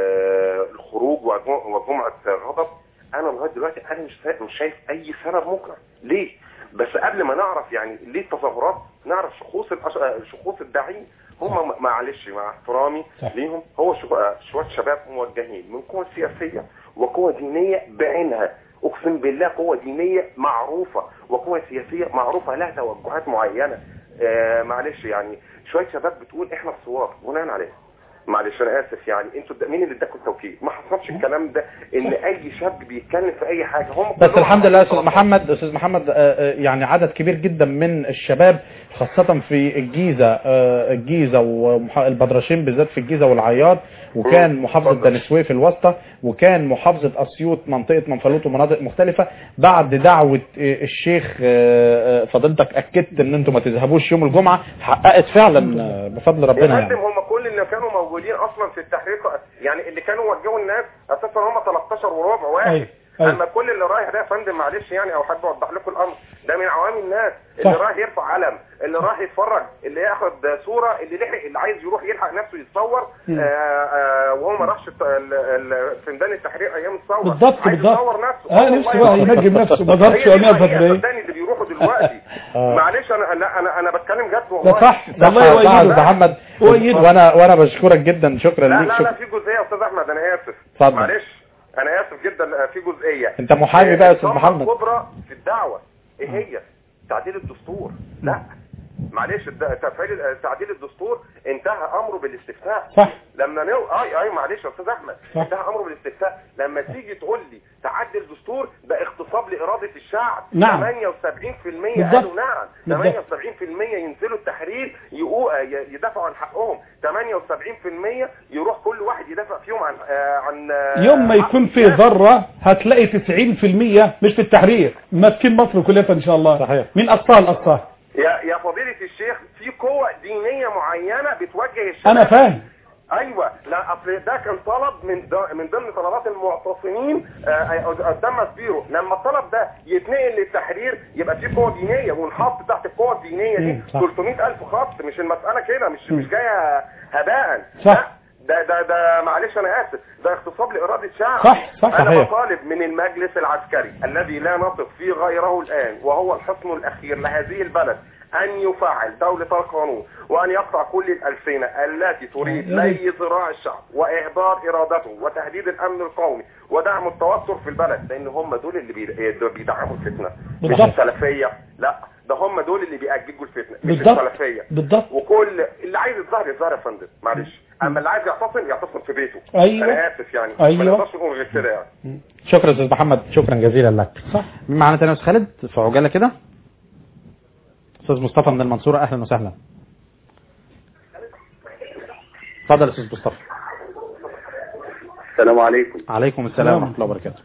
ال- الخروج وجم- وجمعه غضب انا لغايه دلوقتي انا مش شايف- مش شايف اي سبب مقنع ليه بس قبل ما نعرف يعني ليه التظاهرات نعرف شخوص الأش... آه، شخوص الداعين هم م- معلش مع احترامي صح. ليهم هو شو... آه، شويه شباب موجهين من قوى سياسيه وقوى دينيه بعينها اقسم بالله قوة دينية معروفة وقوة سياسية معروفة لها توجهات معينة آه معلش يعني شوية شباب بتقول احنا الثوار بناء عليه معلش انا اسف يعني انتوا د- مين اللي اداكم التوكيل ما حصلش الكلام ده ان اي شاب بيتكلم في اي حاجه هم بس كلهم الحمد لله يا استاذ عملوا محمد استاذ محمد آه، آه، يعني عدد كبير جدا من الشباب خاصة في الجيزة آه، الجيزة والبدرشين بالذات في الجيزة والعياط وكان مم. محافظة اتفضل. بني سويف الوسطى وكان محافظة اسيوط منطقة منفلوط ومناطق مختلفة بعد دعوة آه، الشيخ آه، آه، فضيلتك اكدت ان انتم ما تذهبوش يوم الجمعة حققت فعلا آه، بفضل ربنا يا فندم يعني هم كل اللي كانوا موجودين اصلا في التحريك يعني اللي كانوا وجهوا الناس اساسا هم 13 وربع واحد أيوة. أيوة. اما كل اللي رايح ده يا فندم معلش يعني او حد اوضح لكم الامر ده من عوام الناس اللي صح. رايح يرفع علم اللي رايح يتفرج اللي ياخد صوره اللي لحق اللي عايز يروح يلحق نفسه يتصور مم. آه آه وهو ما راحش الت- ال- ال- في ميدان التحرير ايام الثوره بالضبط عايز بالضبط يصور نفسه اه والله نفسه بقى العظيم. ينجم نفسه ما ضربش هي دي ونفذ الحقيقة، ليه صدقني اللي بيروحوا دلوقتي آه. معلش انا لا انا انا بتكلم جد والله ده صح صح والله صح يا يؤيده. أستاذ محمد هو يؤيده. وانا وانا بشكرك جدا شكرا لا ليك لا لا شكرا في جزئيه يا استاذ احمد انا اسف اتفضل. معلش انا اسف جدا آه، في جزئيه انت محامي بقى يا استاذ الثورة محمد الكبرى في الدعوه ايه هي تعديل الدستور لا معلش الد- تفعيل آه، تعديل الدستور انتهى امره بالاستفتاء صح لما نو... اي اي معلش يا استاذ احمد صح. انتهى امره بالاستفتاء لما تيجي تقول لي تعدل الدستور ده اغتصاب لاراده الشعب نعم. 78% بالضبط. قالوا نعم بالضبط. 78% ينزلوا التحرير يقو... ي- يدافعوا عن حقهم 78% يروح كل واحد يدافع فيهم عن آه، عن آه، يوم ما يكون حق في الناس. ذرة هتلاقي 90% مش في التحرير ماسكين مصر كلها ان شاء الله صحيح. من اقصاها لاقصاها يا يا فضيلة الشيخ في قوة دينية معينة بتوجه الشباب انا فاهم ايوه لا اصل ده كان طلب من ض- من ضمن طلبات المعتصمين آه، قدام مسبيرو لما الطلب ده يتنقل للتحرير يبقى في قوه دينيه ونحط تحت القوه الدينيه دي مم، صح. 300000 خط مش المساله كده مش مش جايه هباء صح. لا، ده ده ده معلش انا اسف ده اغتصاب لاراده شعب صح، صح، انا صحيح. بطالب من المجلس العسكري الذي لا نثق فيه غيره الان وهو الحصن الاخير لهذه البلد ان يفعل دولة القانون وان يقطع كل الالسنة التي تريد يا ريت. لي ذراع الشعب واهدار ارادته وتهديد الامن القومي ودعم التوتر في البلد لان هم دول اللي بي- بيدعموا الفتنة مش بالضبط. السلفية لا ده هم دول اللي بيأججوا الفتنة مش بالضبط السلفية بالضبط وكل اللي عايز يظهر يظهر يا فندم معلش اما اللي عايز يعتصم يعتصم في بيته أيوة. انا اسف يعني أيوة. ما نقدرش نقول غير كده يعني شكرا استاذ محمد شكرا جزيلا لك صح مين معانا تاني يا استاذ خالد في عجاله كده استاذ مصطفى من المنصوره اهلا وسهلا اتفضل يا استاذ مصطفى السلام عليكم عليكم السلام سلام. ورحمه الله وبركاته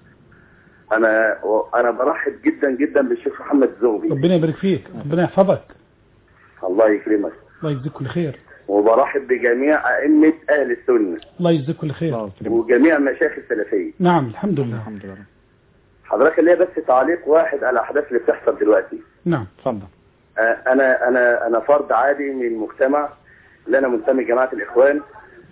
انا انا برحب جدا جدا بالشيخ محمد زغبي ربنا يبارك فيك ربنا يحفظك الله يكرمك الله يجزيك كل خير وبرحب بجميع ائمه اهل السنه الله يجزيك كل خير الله يكرمك. وجميع مشايخ السلفيه نعم الحمد لله الحمد لله حضرتك ليا بس تعليق واحد على الاحداث اللي بتحصل دلوقتي نعم اتفضل آه، انا انا انا فرد عادي من المجتمع لا انا منتمي جماعه الاخوان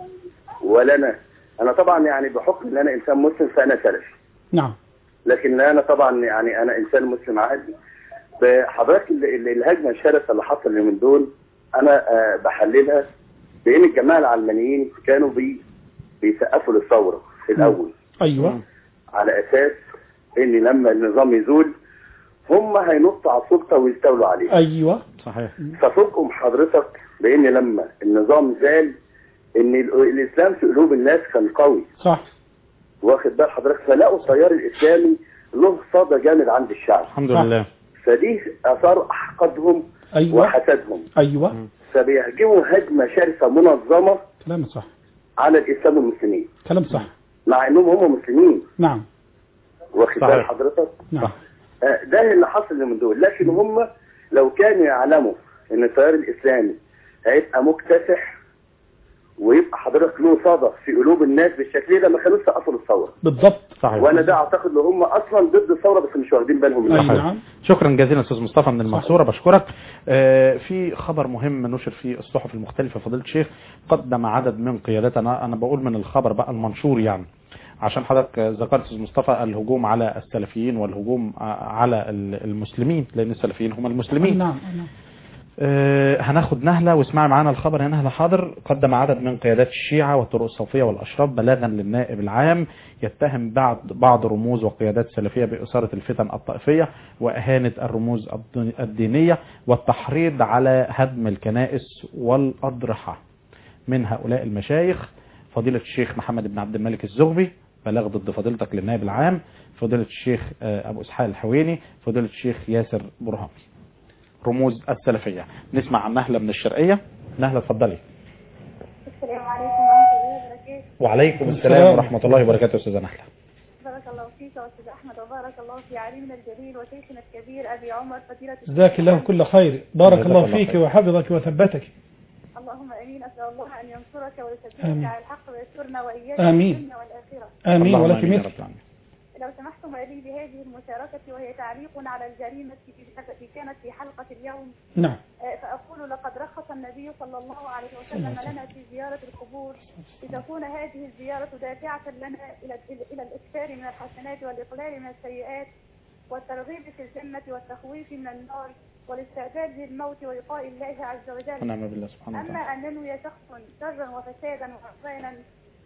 ولا انا انا طبعا يعني بحكم ان انا انسان مسلم فانا سلفي نعم لكن انا طبعا يعني انا انسان مسلم عادي بحضرتك ال- ال- الهجمه الشرسه اللي حصل اليومين دول انا آه، بحللها بان الجماعه العلمانيين كانوا بي بيسقفوا للثوره في الاول ايوه على اساس ان لما النظام يزول هم هينطوا على السلطه ويستولوا عليها ايوه صحيح ففوقهم حضرتك بان لما النظام زال ان ال- الاسلام في قلوب الناس كان قوي صح واخد بال حضرتك فلقوا التيار الاسلامي له صدى جامد عند الشعب الحمد صح. لله فدي اثار احقادهم ايوه وحسدهم ايوه فبيهجموا هجمه شرسه منظمه كلام صح على الاسلام والمسلمين كلام صح مع انهم هم مسلمين نعم واخد بال صحيح. حضرتك نعم آه، ده اللي حصل من دول لكن هم لو كانوا يعلموا ان التيار الاسلامي هيبقى مكتسح ويبقى حضرتك له صدى في قلوب الناس بالشكل ده ما كانوش سقفوا للثوره بالضبط صحيح وانا ده اعتقد ان هم اصلا ضد الثوره بس مش واخدين بالهم منها أي صحيح. نعم شكرا جزيلا استاذ مصطفى من المنصوره بشكرك آه، في خبر مهم نشر في الصحف المختلفه فضيله الشيخ قدم عدد من قياداتنا انا بقول من الخبر بقى المنشور يعني عشان حضرتك ذكرت استاذ مصطفى الهجوم على السلفيين والهجوم آه، على المسلمين لان السلفيين هم المسلمين نعم نعم آه، هناخد نهلة واسمعي معانا الخبر يا نهلة حاضر قدم عدد من قيادات الشيعة والطرق الصوفية والأشراف بلاغا للنائب العام يتهم بعض بعض رموز وقيادات السلفية بإثارة الفتن الطائفية وإهانة الرموز الد- الدينية والتحريض على هدم الكنائس والأضرحة من هؤلاء المشايخ فضيلة الشيخ محمد بن عبد الملك الزغبي بلاغ ضد فضيلتك للنائب العام فضيلة الشيخ آه، أبو إسحاق الحويني فضيلة الشيخ ياسر برهامي رموز السلفية نسمع عن نهلة من الشرقية نهلة اتفضلي السلام عليكم ورحمة الله وبركاته وعليكم السلام. السلام ورحمة الله وبركاته أستاذة نهلة بارك الله فيك وأستاذ أحمد وبارك الله في عليمنا الجليل وشيخنا الكبير أبي عمر فضيلة الشيخ جزاك الله كل خير بارك جزاك الله الله فيك خير. وحفظك وثبتك اللهم امين اسال الله ان ينصرك ويثبتك آمين. على الحق ويسترنا واياك آمين. في الدنيا والاخره امين اللهم ولك آمين يا مثل رب العالمين. لو سمحتم لي بهذه المشاركه وهي تعليق على الجريمه التي كانت في حلقه اليوم نعم آه، فاقول لقد رخص النبي صلى الله عليه وسلم لنا في زياره القبور لتكون هذه الزياره دافعه لنا الى الى الاكثار من الحسنات والاقلال من السيئات والترغيب في الجنه والتخويف من النار والاستعداد للموت ولقاء الله عز وجل ونعم بالله سبحانه أما وتعالى أن ننوي شخص شرا وفسادا وعصيانا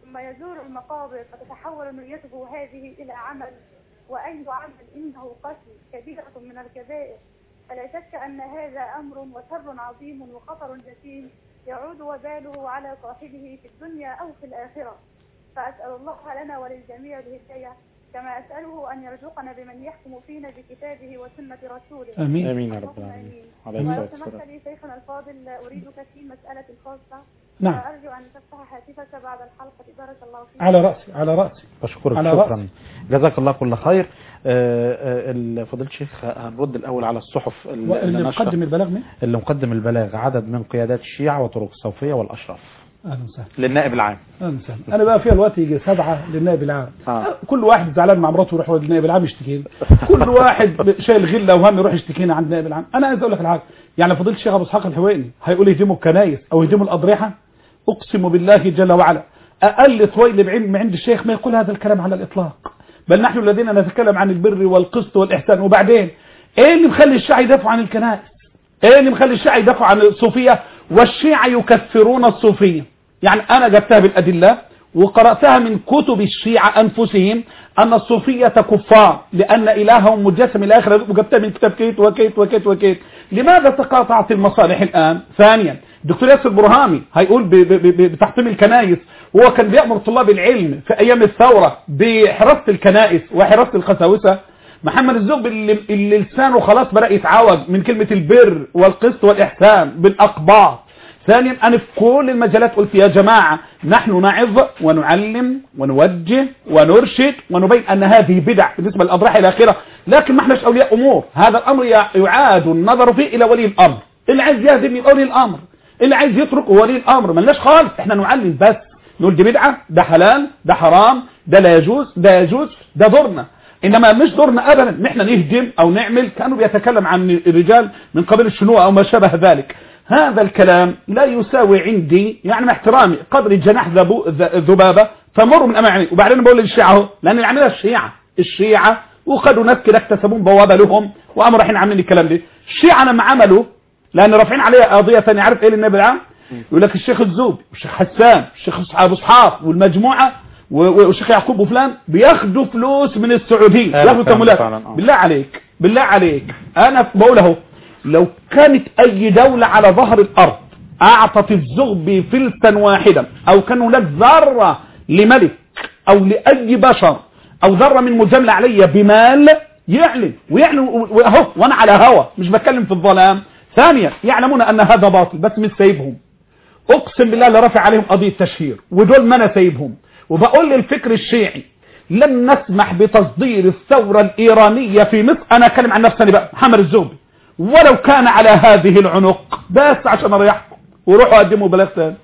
ثم يزور المقابر فتتحول نيته هذه إلى عمل وأي عمل إنه قتل كبيرة من الكبائر فلا شك أن هذا أمر وشر عظيم وخطر جسيم يعود وباله على صاحبه في الدنيا أو في الآخرة فأسأل الله لنا وللجميع الهداية كما أسأله أن يرزقنا بمن يحكم فينا بكتابه وسنة رسوله امين امين يا رب اللهم العالمين آمين. عليه ولو الصلاه سمحت والسلام لي شيخنا الفاضل أريدك في مسألة خاصة نعم وأرجو أن تفتح هاتفك بعد الحلقة بارك الله فيك على راسي على راسي بشكرك على شكرا رأسي. جزاك الله كل خير آه، آه، ال- فضيله الشيخ هنرد الاول على الصحف اللي واللي اللي نشرت- مقدم البلاغ مين اللي مقدم البلاغ عدد من قيادات الشيعة وطرق الصوفية والأشراف اهلا وسهلا للنائب العام اهلا وسهلا انا بقى فيها الوقت يجي سبعه للنائب العام آه. كل واحد زعلان مع مراته يروح للنائب العام يشتكي له. كل واحد شايل غله وهم يروح يشتكينا عند النائب العام انا عايز اقول لك الحاجه يعني فضيله الشيخ ابو اسحاق الحويني هيقول يهدموا الكنايس او يهدموا الاضرحه اقسم بالله جل وعلا اقل طويل بعلم عند الشيخ ما يقول هذا الكلام على الاطلاق بل نحن الذين نتكلم عن البر والقسط والاحسان وبعدين ايه اللي مخلي الشيعة يدافعوا عن الكنائس ايه اللي مخلي الشيعة يدافعوا عن الصوفية والشيعة يكفرون الصوفية يعني انا جبتها بالادلة وقرأتها من كتب الشيعة انفسهم ان الصوفية كفار لان الههم مجسم الى اخره وجبتها من كتاب كيت وكيت وكيت وكيت لماذا تقاطعت المصالح الان ثانيا دكتور ياسر برهامي هيقول ب- ب- ب- بتحطيم الكنائس وهو كان بيأمر طلاب العلم في ايام الثورة بحراسة الكنائس وحراسة القساوسة محمد الزغبي اللي, اللي لسانه خلاص بدأ يتعوج من كلمة البر والقسط والإحسان بالأقباط ثانيا أنا في كل المجالات قلت يا جماعة نحن نعظ ونعلم ونوجه ونرشد ونبين أن هذه بدع بالنسبة للأضراح إلى آخره لكن ما احناش أولياء أمور هذا الأمر يع- يعاد النظر فيه إلى ولي الأمر اللي عايز يهدم يبقى ولي الأمر اللي عايز يترك هو ولي الأمر ملناش خالص احنا نعلم بس نقول دي بدعة ده حلال ده حرام ده لا يجوز ده يجوز ده دورنا انما مش دورنا ابدا ان احنا نهدم او نعمل كانوا بيتكلم عن الرجال من قبيل الشنوء او ما شابه ذلك هذا الكلام لا يساوي عندي يعني مع احترامي قدر جناح ذبو- ذ- ذبابه تمر من امامي وبعدين بقول للشيعه اهو لان اللي عاملها الشيعه الشيعه وقدوا ناس كده اكتسبون بوابه لهم وقاموا رايحين عاملين الكلام ده الشيعه لما عملوا لان رافعين عليها قضيه ثانيه عارف ايه للنبي العام يقول لك الشيخ الزوبي والشيخ حسان والشيخ ابو اسحاق والمجموعه و- و- والشيخ يعقوب وفلان بياخدوا فلوس من السعوديين أيوة بياخدوا فعلا، تمويلات فعلا، آه. بالله عليك بالله عليك انا بقول اهو لو كانت اي دولة على ظهر الارض اعطت الزغبي فلسا واحدا او كان هناك ذرة لملك او لاي بشر او ذرة من مجاملة علي بمال يعلن ويعلن و- واهو وانا على هوا مش بتكلم في الظلام ثانيا يعلمون ان هذا باطل بس مش سايبهم اقسم بالله اللي رافع عليهم قضية تشهير ودول ما انا سايبهم وبقول للفكر الشيعي لن نسمح بتصدير الثورة الإيرانية في مصر أنا أتكلم عن نفسي بقى محمد الزوبي ولو كان على هذه العنق بس عشان أريحكم وروحوا قدموا بلاغ تاني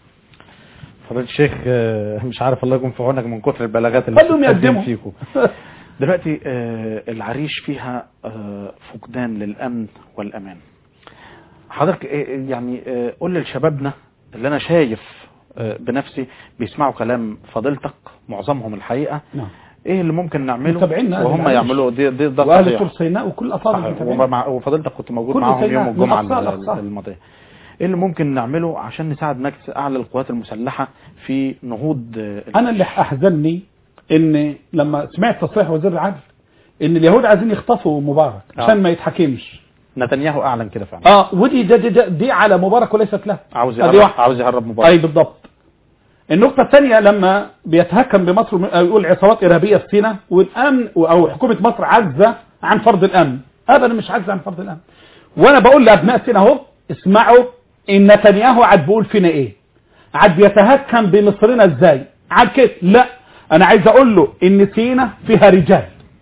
فضيلة الشيخ آه، مش عارف الله يكون في عونك من كتر البلاغات اللي خلهم بتتقدم يقدموا فيكم دلوقتي آه، العريش فيها آه، فقدان للأمن والأمان حضرتك آه، يعني آه، قول لشبابنا اللي أنا شايف آه، بنفسي بيسمعوا كلام فضيلتك معظمهم الحقيقة نعم ايه اللي ممكن نعمله متابعينا أهل وهم العريش. يعملوا دي دي ده وأهل صحيح. طور سيناء وكل أفاضل صحيح المتابعين. ومع- وفضيلتك كنت موجود كل معاهم سيناء يوم من الجمعة أقصى ال- الأقصى. الماضية ايه اللي ممكن نعمله عشان نساعد مجلس اعلى القوات المسلحة في نهوض آه، أنا اللي أحزنني إن لما سمعت تصريح وزير العدل إن اليهود عايزين يخطفوا مبارك آه. عشان ما يتحكمش نتنياهو اعلن كده فعلا اه ودي ده دي, ده دي على مبارك وليست له عاوز أدي يهرب واحد. عاوز يهرب مبارك اي بالضبط النقطة الثانية لما بيتهكم بمصر أو يقول عصابات إرهابية في سيناء والأمن أو حكومة مصر عزة عن فرض الأمن أبدا مش عزة عن فرض الأمن وأنا بقول لأبناء سيناء أهو اسمعوا إن نتنياهو عاد بيقول فينا إيه عاد بيتهكم بمصرنا إزاي عاد كده لا أنا عايز أقول له إن سيناء فيها رجال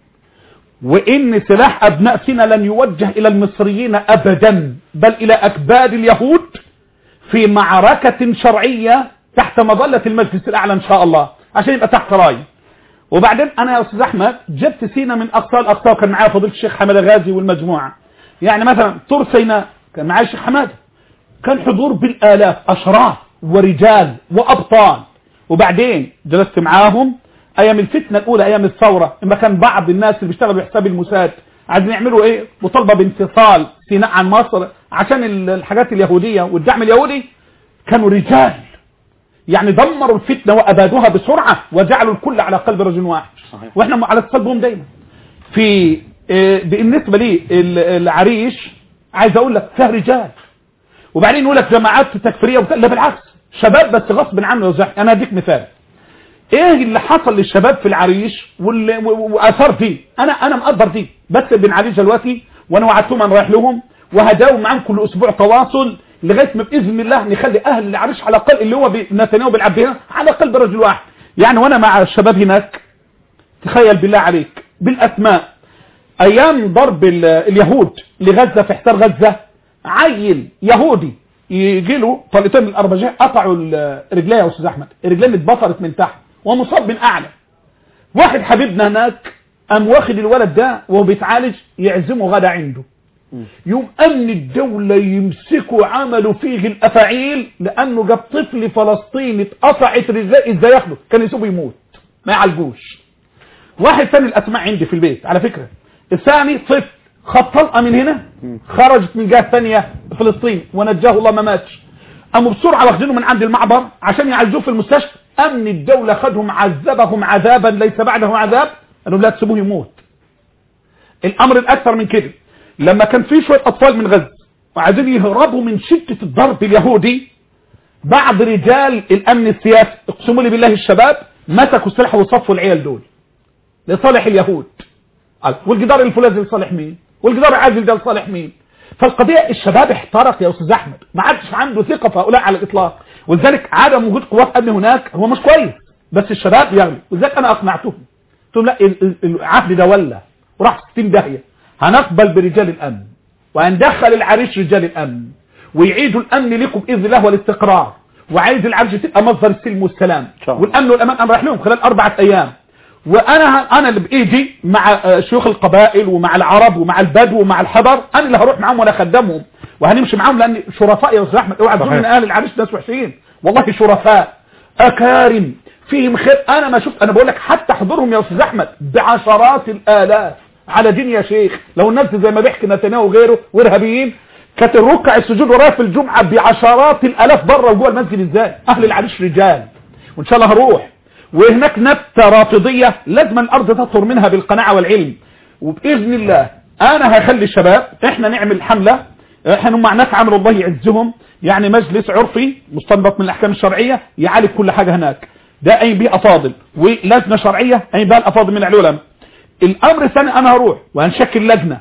وإن سلاح أبناء سيناء لن يوجه إلى المصريين أبدا بل إلى أكباد اليهود في معركة شرعية تحت مظلة المجلس الأعلى إن شاء الله عشان يبقى تحت راي وبعدين أنا يا أستاذ أحمد جبت سينا من أقصى الأقصى وكان معايا فضيلة الشيخ حمد غازي والمجموعة يعني مثلا طور سيناء كان معايا الشيخ حماد كان حضور بالآلاف أشراف ورجال وأبطال وبعدين جلست معاهم أيام الفتنة الأولى أيام الثورة لما كان بعض الناس اللي بيشتغلوا بحساب الموساد عايزين يعملوا إيه مطالبة بانفصال سيناء عن مصر عشان ال- الحاجات اليهودية والدعم اليهودي كانوا رجال يعني دمروا الفتنة وأبادوها بسرعة وجعلوا الكل على قلب رجل واحد صحيح. واحنا على اتصال بهم دايما في آه، بالنسبة لي ال- العريش عايز اقول لك فيها رجال وبعدين يقول لك جماعات تكفيريه وبتاع لا بالعكس شباب بس غصب عنه يوزع انا اديك مثال ايه اللي حصل للشباب في العريش واللي- و- و- واثار دي انا انا مقدر دي بس بنعالج دلوقتي وانا وعدتهم انا رايح لهم وهداوم معاهم كل اسبوع تواصل لغايه ما باذن الله نخلي اهل العريش على الاقل اللي هو بي- نتنياهو بيلعب بيها على قلب رجل واحد يعني وانا مع الشباب هناك تخيل بالله عليك بالاسماء ايام ضرب ال- اليهود لغزه في حصار غزه عيل يهودي يجي له طلقتين من الاربجيه قطعوا ال- رجليه يا استاذ احمد رجليه اتبطرت من تحت ومصاب من اعلى واحد حبيبنا هناك قام واخد الولد ده وهو بيتعالج يعزمه غدا عنده يوم امن الدولة يمسكوا عملوا فيه الافاعيل لانه جاب طفل فلسطيني اتقطعت رجليه ازاي ياخده كان يسيبه يموت ما يعالجوش واحد ثاني الاسماء عندي في البيت على فكرة الثاني طفل خد طلقه من هنا خرجت من جهه ثانيه فلسطين ونجاه الله ما ماتش قاموا بسرعه واخدينه من عند المعبر عشان يعالجوه في المستشفى امن الدوله خدهم عذبهم عذابا ليس بعده عذاب قالوا لا تسيبوه يموت الامر الاكثر من كده لما كان في شويه اطفال من غزه وعايزين يهربوا من شده الضرب اليهودي بعض رجال الامن السياسي اقسموا لي بالله الشباب مسكوا السلاح وصفوا العيال دول لصالح اليهود قال والجدار الفولاذي لصالح مين والجدار العازل ده لصالح مين فالقضيه الشباب احترق يا استاذ احمد ما عادش عنده ثقه في هؤلاء على الاطلاق ولذلك عدم وجود قوات امن هناك هو مش كويس بس الشباب يغلي ولذلك انا اقنعتهم قلت لهم لا ال- ال- العهد ده ولا وراح 60 داهيه هنقبل برجال الامن وهندخل العريش رجال الامن ويعيدوا الامن لكم باذن الله والاستقرار وعايز العريش تبقى مصدر السلم والسلام شاء الله. والامن والامان انا رايح لهم خلال اربعه ايام وانا ه- انا اللي بايدي مع آه، شيوخ القبائل ومع العرب ومع البدو ومع الحضر انا اللي هروح معاهم وانا اخدمهم وهنمشي معاهم لان شرفاء يا استاذ احمد اوعى تقول صحيح. ان اهل العريش ناس وحشين والله شرفاء اكارم فيهم خير انا ما شفت انا بقول لك حتى حضورهم يا استاذ احمد بعشرات الالاف على دين يا شيخ لو الناس زي ما بيحكي نتنياهو وغيره وارهابيين كانت الركع السجود ورايا في الجمعه بعشرات الالاف بره وجوه المسجد ازاي اهل العريش رجال وان شاء الله هروح وهناك نبتة رافضية لازم الأرض تطهر منها بالقناعة والعلم وبإذن الله أنا هخلي الشباب إحنا نعمل حملة إحنا مع ناس عمل الله يعزهم يعني مجلس عرفي مستنبط من الأحكام الشرعية يعالج كل حاجة هناك ده أي بيه أفاضل ولجنة شرعية أي بها الأفاضل من العلماء الأمر الثاني أنا هروح وهنشكل لجنة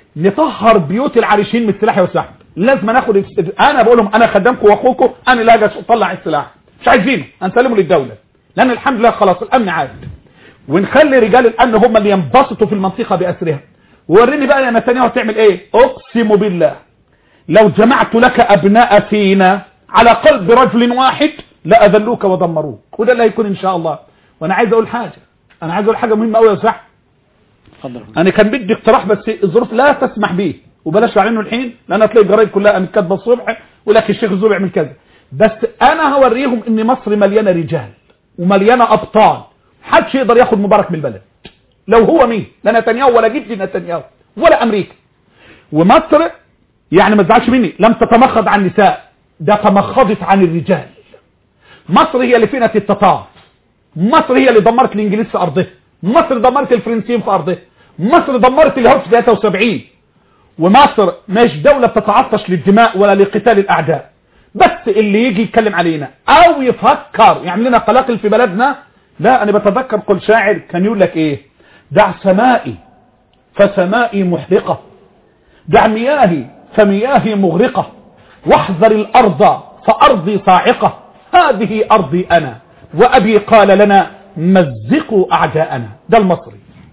نطهر بيوت العريشين من السلاح والسحب لازم ناخد الس- انا بقول لهم انا خدامكم واخوكم انا اللي هاجي اطلع السلاح مش عايزينه هنسلمه للدوله لان الحمد لله خلاص الامن عاد ونخلي رجال الامن هم اللي ينبسطوا في المنطقه باسرها ووريني بقى يا نتنياهو هتعمل ايه اقسم بالله لو جمعت لك ابناء سينا على قلب رجل واحد لاذلوك ودمروك وده اللي هيكون ان شاء الله وانا عايز اقول حاجه انا عايز اقول حاجه مهمه قوي يا صح اتفضل انا كان بدي اقتراح بس الظروف لا تسمح به وبلاش اعلنه الحين لان هتلاقي الجرايد كلها قامت كاتبه الصبح ولك الشيخ الزوبي يعمل كذا بس انا هوريهم ان مصر مليانه رجال ومليانه ابطال محدش يقدر ياخد مبارك من البلد لو هو مين لا نتنياهو ولا جدي نتنياهو ولا امريكا ومصر يعني ما تزعلش مني لم تتمخض عن النساء ده تمخضت عن الرجال مصر هي اللي فينت التتار مصر هي اللي دمرت الانجليز في ارضها مصر دمرت الفرنسيين في ارضها مصر دمرت اليهود في 73 ومصر مش دولة بتتعطش للدماء ولا لقتال الاعداء بس اللي يجي يتكلم علينا او يفكر يعمل لنا قلاقل في بلدنا لا انا بتذكر قول شاعر كان يقول لك ايه دع سمائي فسمائي محرقة دع مياهي فمياهي مغرقة واحذر الارض فارضي صاعقة هذه ارضي انا وابي قال لنا مزقوا اعداءنا ده المصري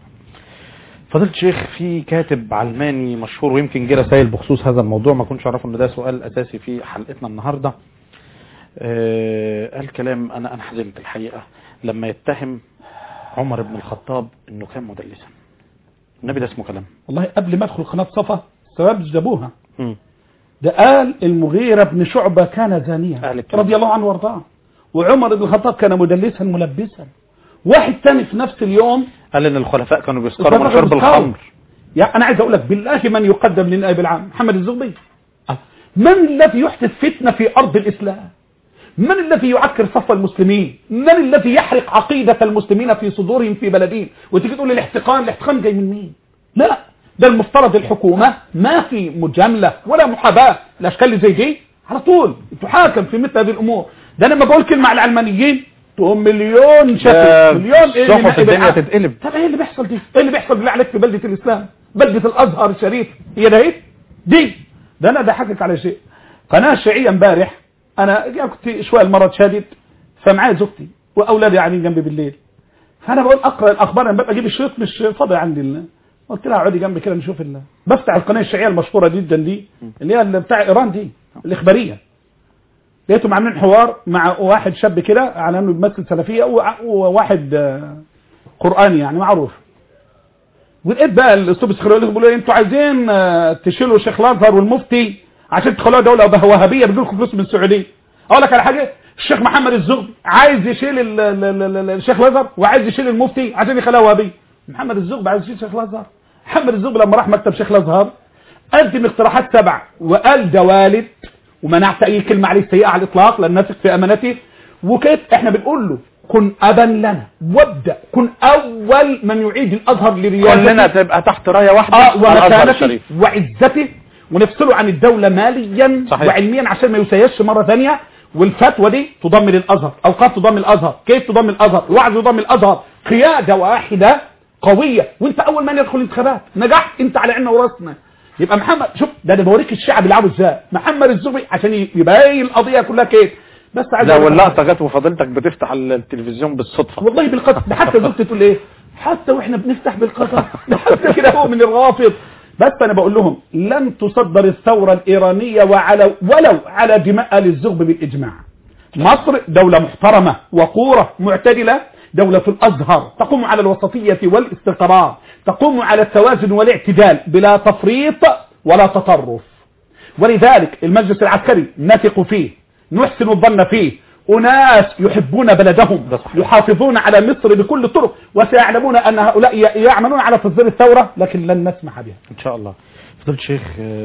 فضيلة الشيخ في كاتب علماني مشهور ويمكن جه رسائل بخصوص هذا الموضوع ما كنتش اعرف ان ده سؤال اساسي في حلقتنا النهارده آه قال كلام انا انا حزنت الحقيقه لما يتهم عمر بن الخطاب انه كان مدلسا النبي ده اسمه كلام والله قبل ما ادخل قناة صفا سبب جابوها مم. ده قال المغيرة بن شعبة كان زانيا أهل الكلام. رضي الله عنه وارضاه وعمر بن الخطاب كان مدلسا ملبسا واحد تاني في نفس اليوم قال ان الخلفاء كانوا بيسكروا من شرب بيسكروا. الخمر يعني انا عايز اقول لك بالله من يقدم للنائب العام محمد الزغبي من الذي يحدث فتنة في ارض الاسلام من الذي يعكر صف المسلمين من الذي يحرق عقيدة المسلمين في صدورهم في بلدين وتيجي تقول لي الاحتقان الاحتقان جاي من مين لا ده المفترض الحكومة ما في مجاملة ولا محاباة الأشكال اللي زي دي على طول تحاكم في مثل هذه الأمور ده أنا لما بقول كلمة على العلمانيين تقوم مليون ده شكل مليون ايه اللي صحف نائب الدنيا العام؟ تتقلب. طب ايه اللي بيحصل دي ايه اللي بيحصل بالله عليك في بلدة الإسلام بلدة الأزهر الشريف هي ده ايه دي ده أنا ضحكك على شيء قناة شيعية امبارح أنا كنت شوية المرض شادد فمعايا زوجتي وأولادي قاعدين جنبي بالليل فانا بقول اقرا الاخبار انا ببقى اجيب الشريط مش فاضي عندي ال- قلت لها اقعدي جنبي كده نشوف ال... بفتح القناه الشيعيه المشهوره جدا دي اللي هي اللي بتاع ايران دي الاخباريه لقيتهم عاملين حوار مع واحد شاب كده على انه بيمثل سلفيه وع- وواحد آه، قراني يعني معروف ولقيت بقى الاسلوب السخريه اللي بيقولوا إيه، انتوا عايزين آه، تشيلوا شيخ الازهر والمفتي عشان تخلوها دوله وهابيه بيجوا لكم فلوس من السعوديه اقول لك على حاجه الشيخ محمد الزغبي عايز يشيل ال- ال- ال- ال- الشيخ الازهر وعايز يشيل المفتي عشان يخليها وهابيه محمد الزغبي عايز يشيل شيخ الازهر محمد الزغبي لما راح مكتب شيخ الازهر قدم اقتراحات سبع وقال ده والد ومنعت اي كلمه عليه سيئه على الاطلاق لان نثق في امانته وكيف احنا بنقول له كن ابا لنا وابدا كن اول من يعيد الازهر لرياضته كلنا تبقى تحت رايه واحده اه الازهر ومكانته الشريف وعزته ونفصله عن الدولة ماليا صحيح. وعلميا عشان ما يسيسش مرة ثانية والفتوى دي تضم للازهر اوقات تضم الازهر كيف تضم الازهر الوعظ يضم الازهر قيادة واحدة قوية وانت اول من يدخل الانتخابات نجحت انت على عيننا وراسنا يبقى محمد شوف ده انا بوريك الشعب بيلعبوا ازاي محمد الزغبي عشان يبين القضية كلها كيف بس عايز لا أقول لك واللقطه جت وفضيلتك بتفتح التلفزيون بالصدفه والله بالقدر ده حتى زوجتي تقول ايه حتى واحنا بنفتح بالقدر ده حتى كده هو من الرافض بس انا بقول لهم لن تصدر الثوره الايرانيه وعلى ولو على دماء ال الزغب بالاجماع مصر دوله محترمه وقوره معتدله دولة الأزهر تقوم على الوسطية والاستقرار تقوم على التوازن والاعتدال بلا تفريط ولا تطرف ولذلك المجلس العسكري نثق فيه نحسن الظن فيه أناس يحبون بلدهم ده صحيح. يحافظون على مصر بكل الطرق وسيعلمون أن هؤلاء ي- يعملون على تصدير الثورة لكن لن نسمح بها ان شاء الله فضلت شيخ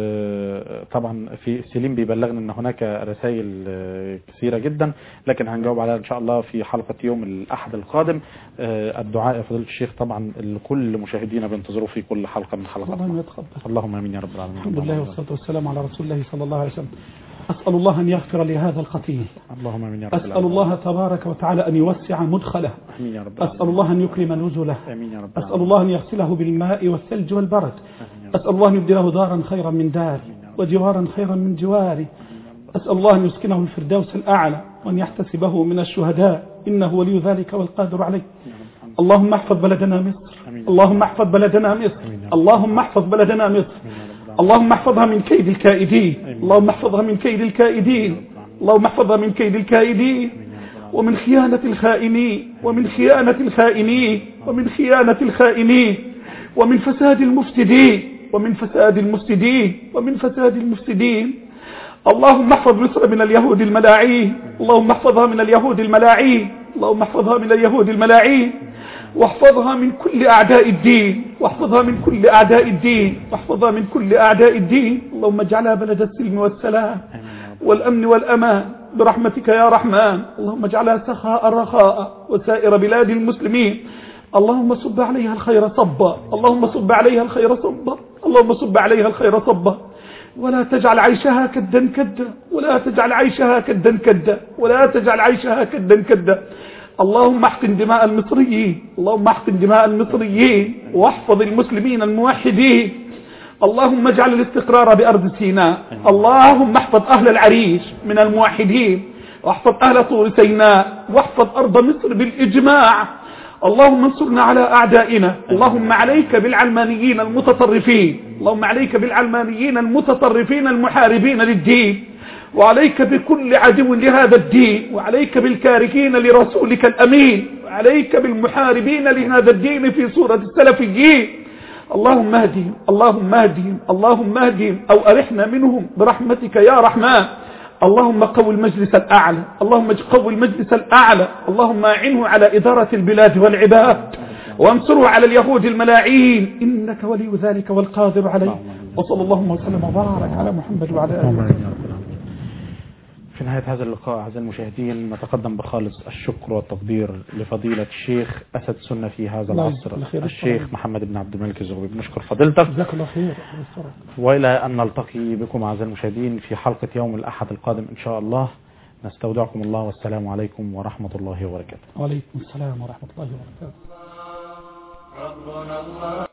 آه، طبعا في سليم بيبلغنا ان هناك رسائل آه، كثيره جدا لكن هنجاوب عليها ان شاء الله في حلقه يوم الاحد القادم آه، الدعاء يا فضيله الشيخ طبعا لكل مشاهدينا بينتظروا في كل حلقه من حلقات اللهم يتقبل اللهم امين يا رب العالمين الحمد لله والصلاة والسلام على رسول الله صلى الله عليه وسلم أسأل الله أن يغفر لهذا القتيل اللهم امين يا رب أسأل الله تبارك وتعالى أن يوسع مدخله امين يا رب أسأل الله أن يكرم نزله امين يا رب أسأل الله أن يغسله بالماء والثلج والبرد أسأل الله أن يبدله دارا خيرا من داري وجوارا خيرا من جواري أسأل الله أن يسكنه الفردوس الأعلى وأن يحتسبه من الشهداء إنه ولي ذلك والقادر عليه اللهم احفظ بلدنا مصر اللهم احفظ بلدنا مصر اللهم احفظ بلدنا مصر اللهم احفظها من كيد الكائدين اللهم احفظها من كيد الكائدين اللهم احفظها من كيد الكائدين ومن خيانة الخائنين ومن خيانة الخائنين ومن خيانة الخائنين ومن فساد المفسدين ومن فساد المفسدين ومن فساد المفسدين اللهم احفظ مصر من اليهود الملاعين اللهم احفظها من اليهود الملاعين اللهم احفظها من اليهود الملاعين واحفظها من كل أعداء الدين واحفظها من كل أعداء الدين واحفظها من كل أعداء الدين اللهم اجعلها بلد السلم والسلام والأمن والأمان برحمتك يا رحمن اللهم اجعلها سخاء رخاء وسائر بلاد المسلمين اللهم صب عليها الخير صبا اللهم صب عليها الخير صبا اللهم صب عليها الخير صبا ولا تجعل عيشها كدا كدا ولا تجعل عيشها كدا كدا ولا تجعل عيشها كدا كدا اللهم احقن دماء المصريين اللهم احقن دماء المصريين واحفظ المسلمين الموحدين اللهم اجعل الاستقرار بأرض سيناء اللهم احفظ أهل العريش من الموحدين واحفظ أهل طور سيناء واحفظ أرض مصر بالإجماع اللهم انصرنا على أعدائنا اللهم عليك بالعلمانيين المتطرفين اللهم عليك بالعلمانيين المتطرفين المحاربين للدين وعليك بكل عدو لهذا الدين وعليك بالكارهين لرسولك الأمين وعليك بالمحاربين لهذا الدين في صورة السلفيين اللهم اهدهم اللهم اهدهم اللهم اهدهم أو أرحنا منهم برحمتك يا رحمن اللهم قو المجلس الأعلى اللهم قو المجلس الأعلى اللهم أعنه على إدارة البلاد والعباد وانصره على اليهود الملاعين إنك ولي ذلك والقادر عليه وصلى اللهم وسلم وبارك على محمد وعلى آله وسلم في نهاية هذا اللقاء أعزائي المشاهدين نتقدم بخالص الشكر والتقدير لفضيلة الشيخ أسد سنة في هذا الله العصر يجزاك خير. الشيخ محمد بن عبد الملك الزغبي بنشكر فضيلتك جزاك الله خير الله يسترك. وإلى أن نلتقي بكم أعزائي المشاهدين في حلقة يوم الأحد القادم إن شاء الله نستودعكم الله والسلام عليكم ورحمة الله وبركاته وعليكم السلام ورحمة الله وبركاته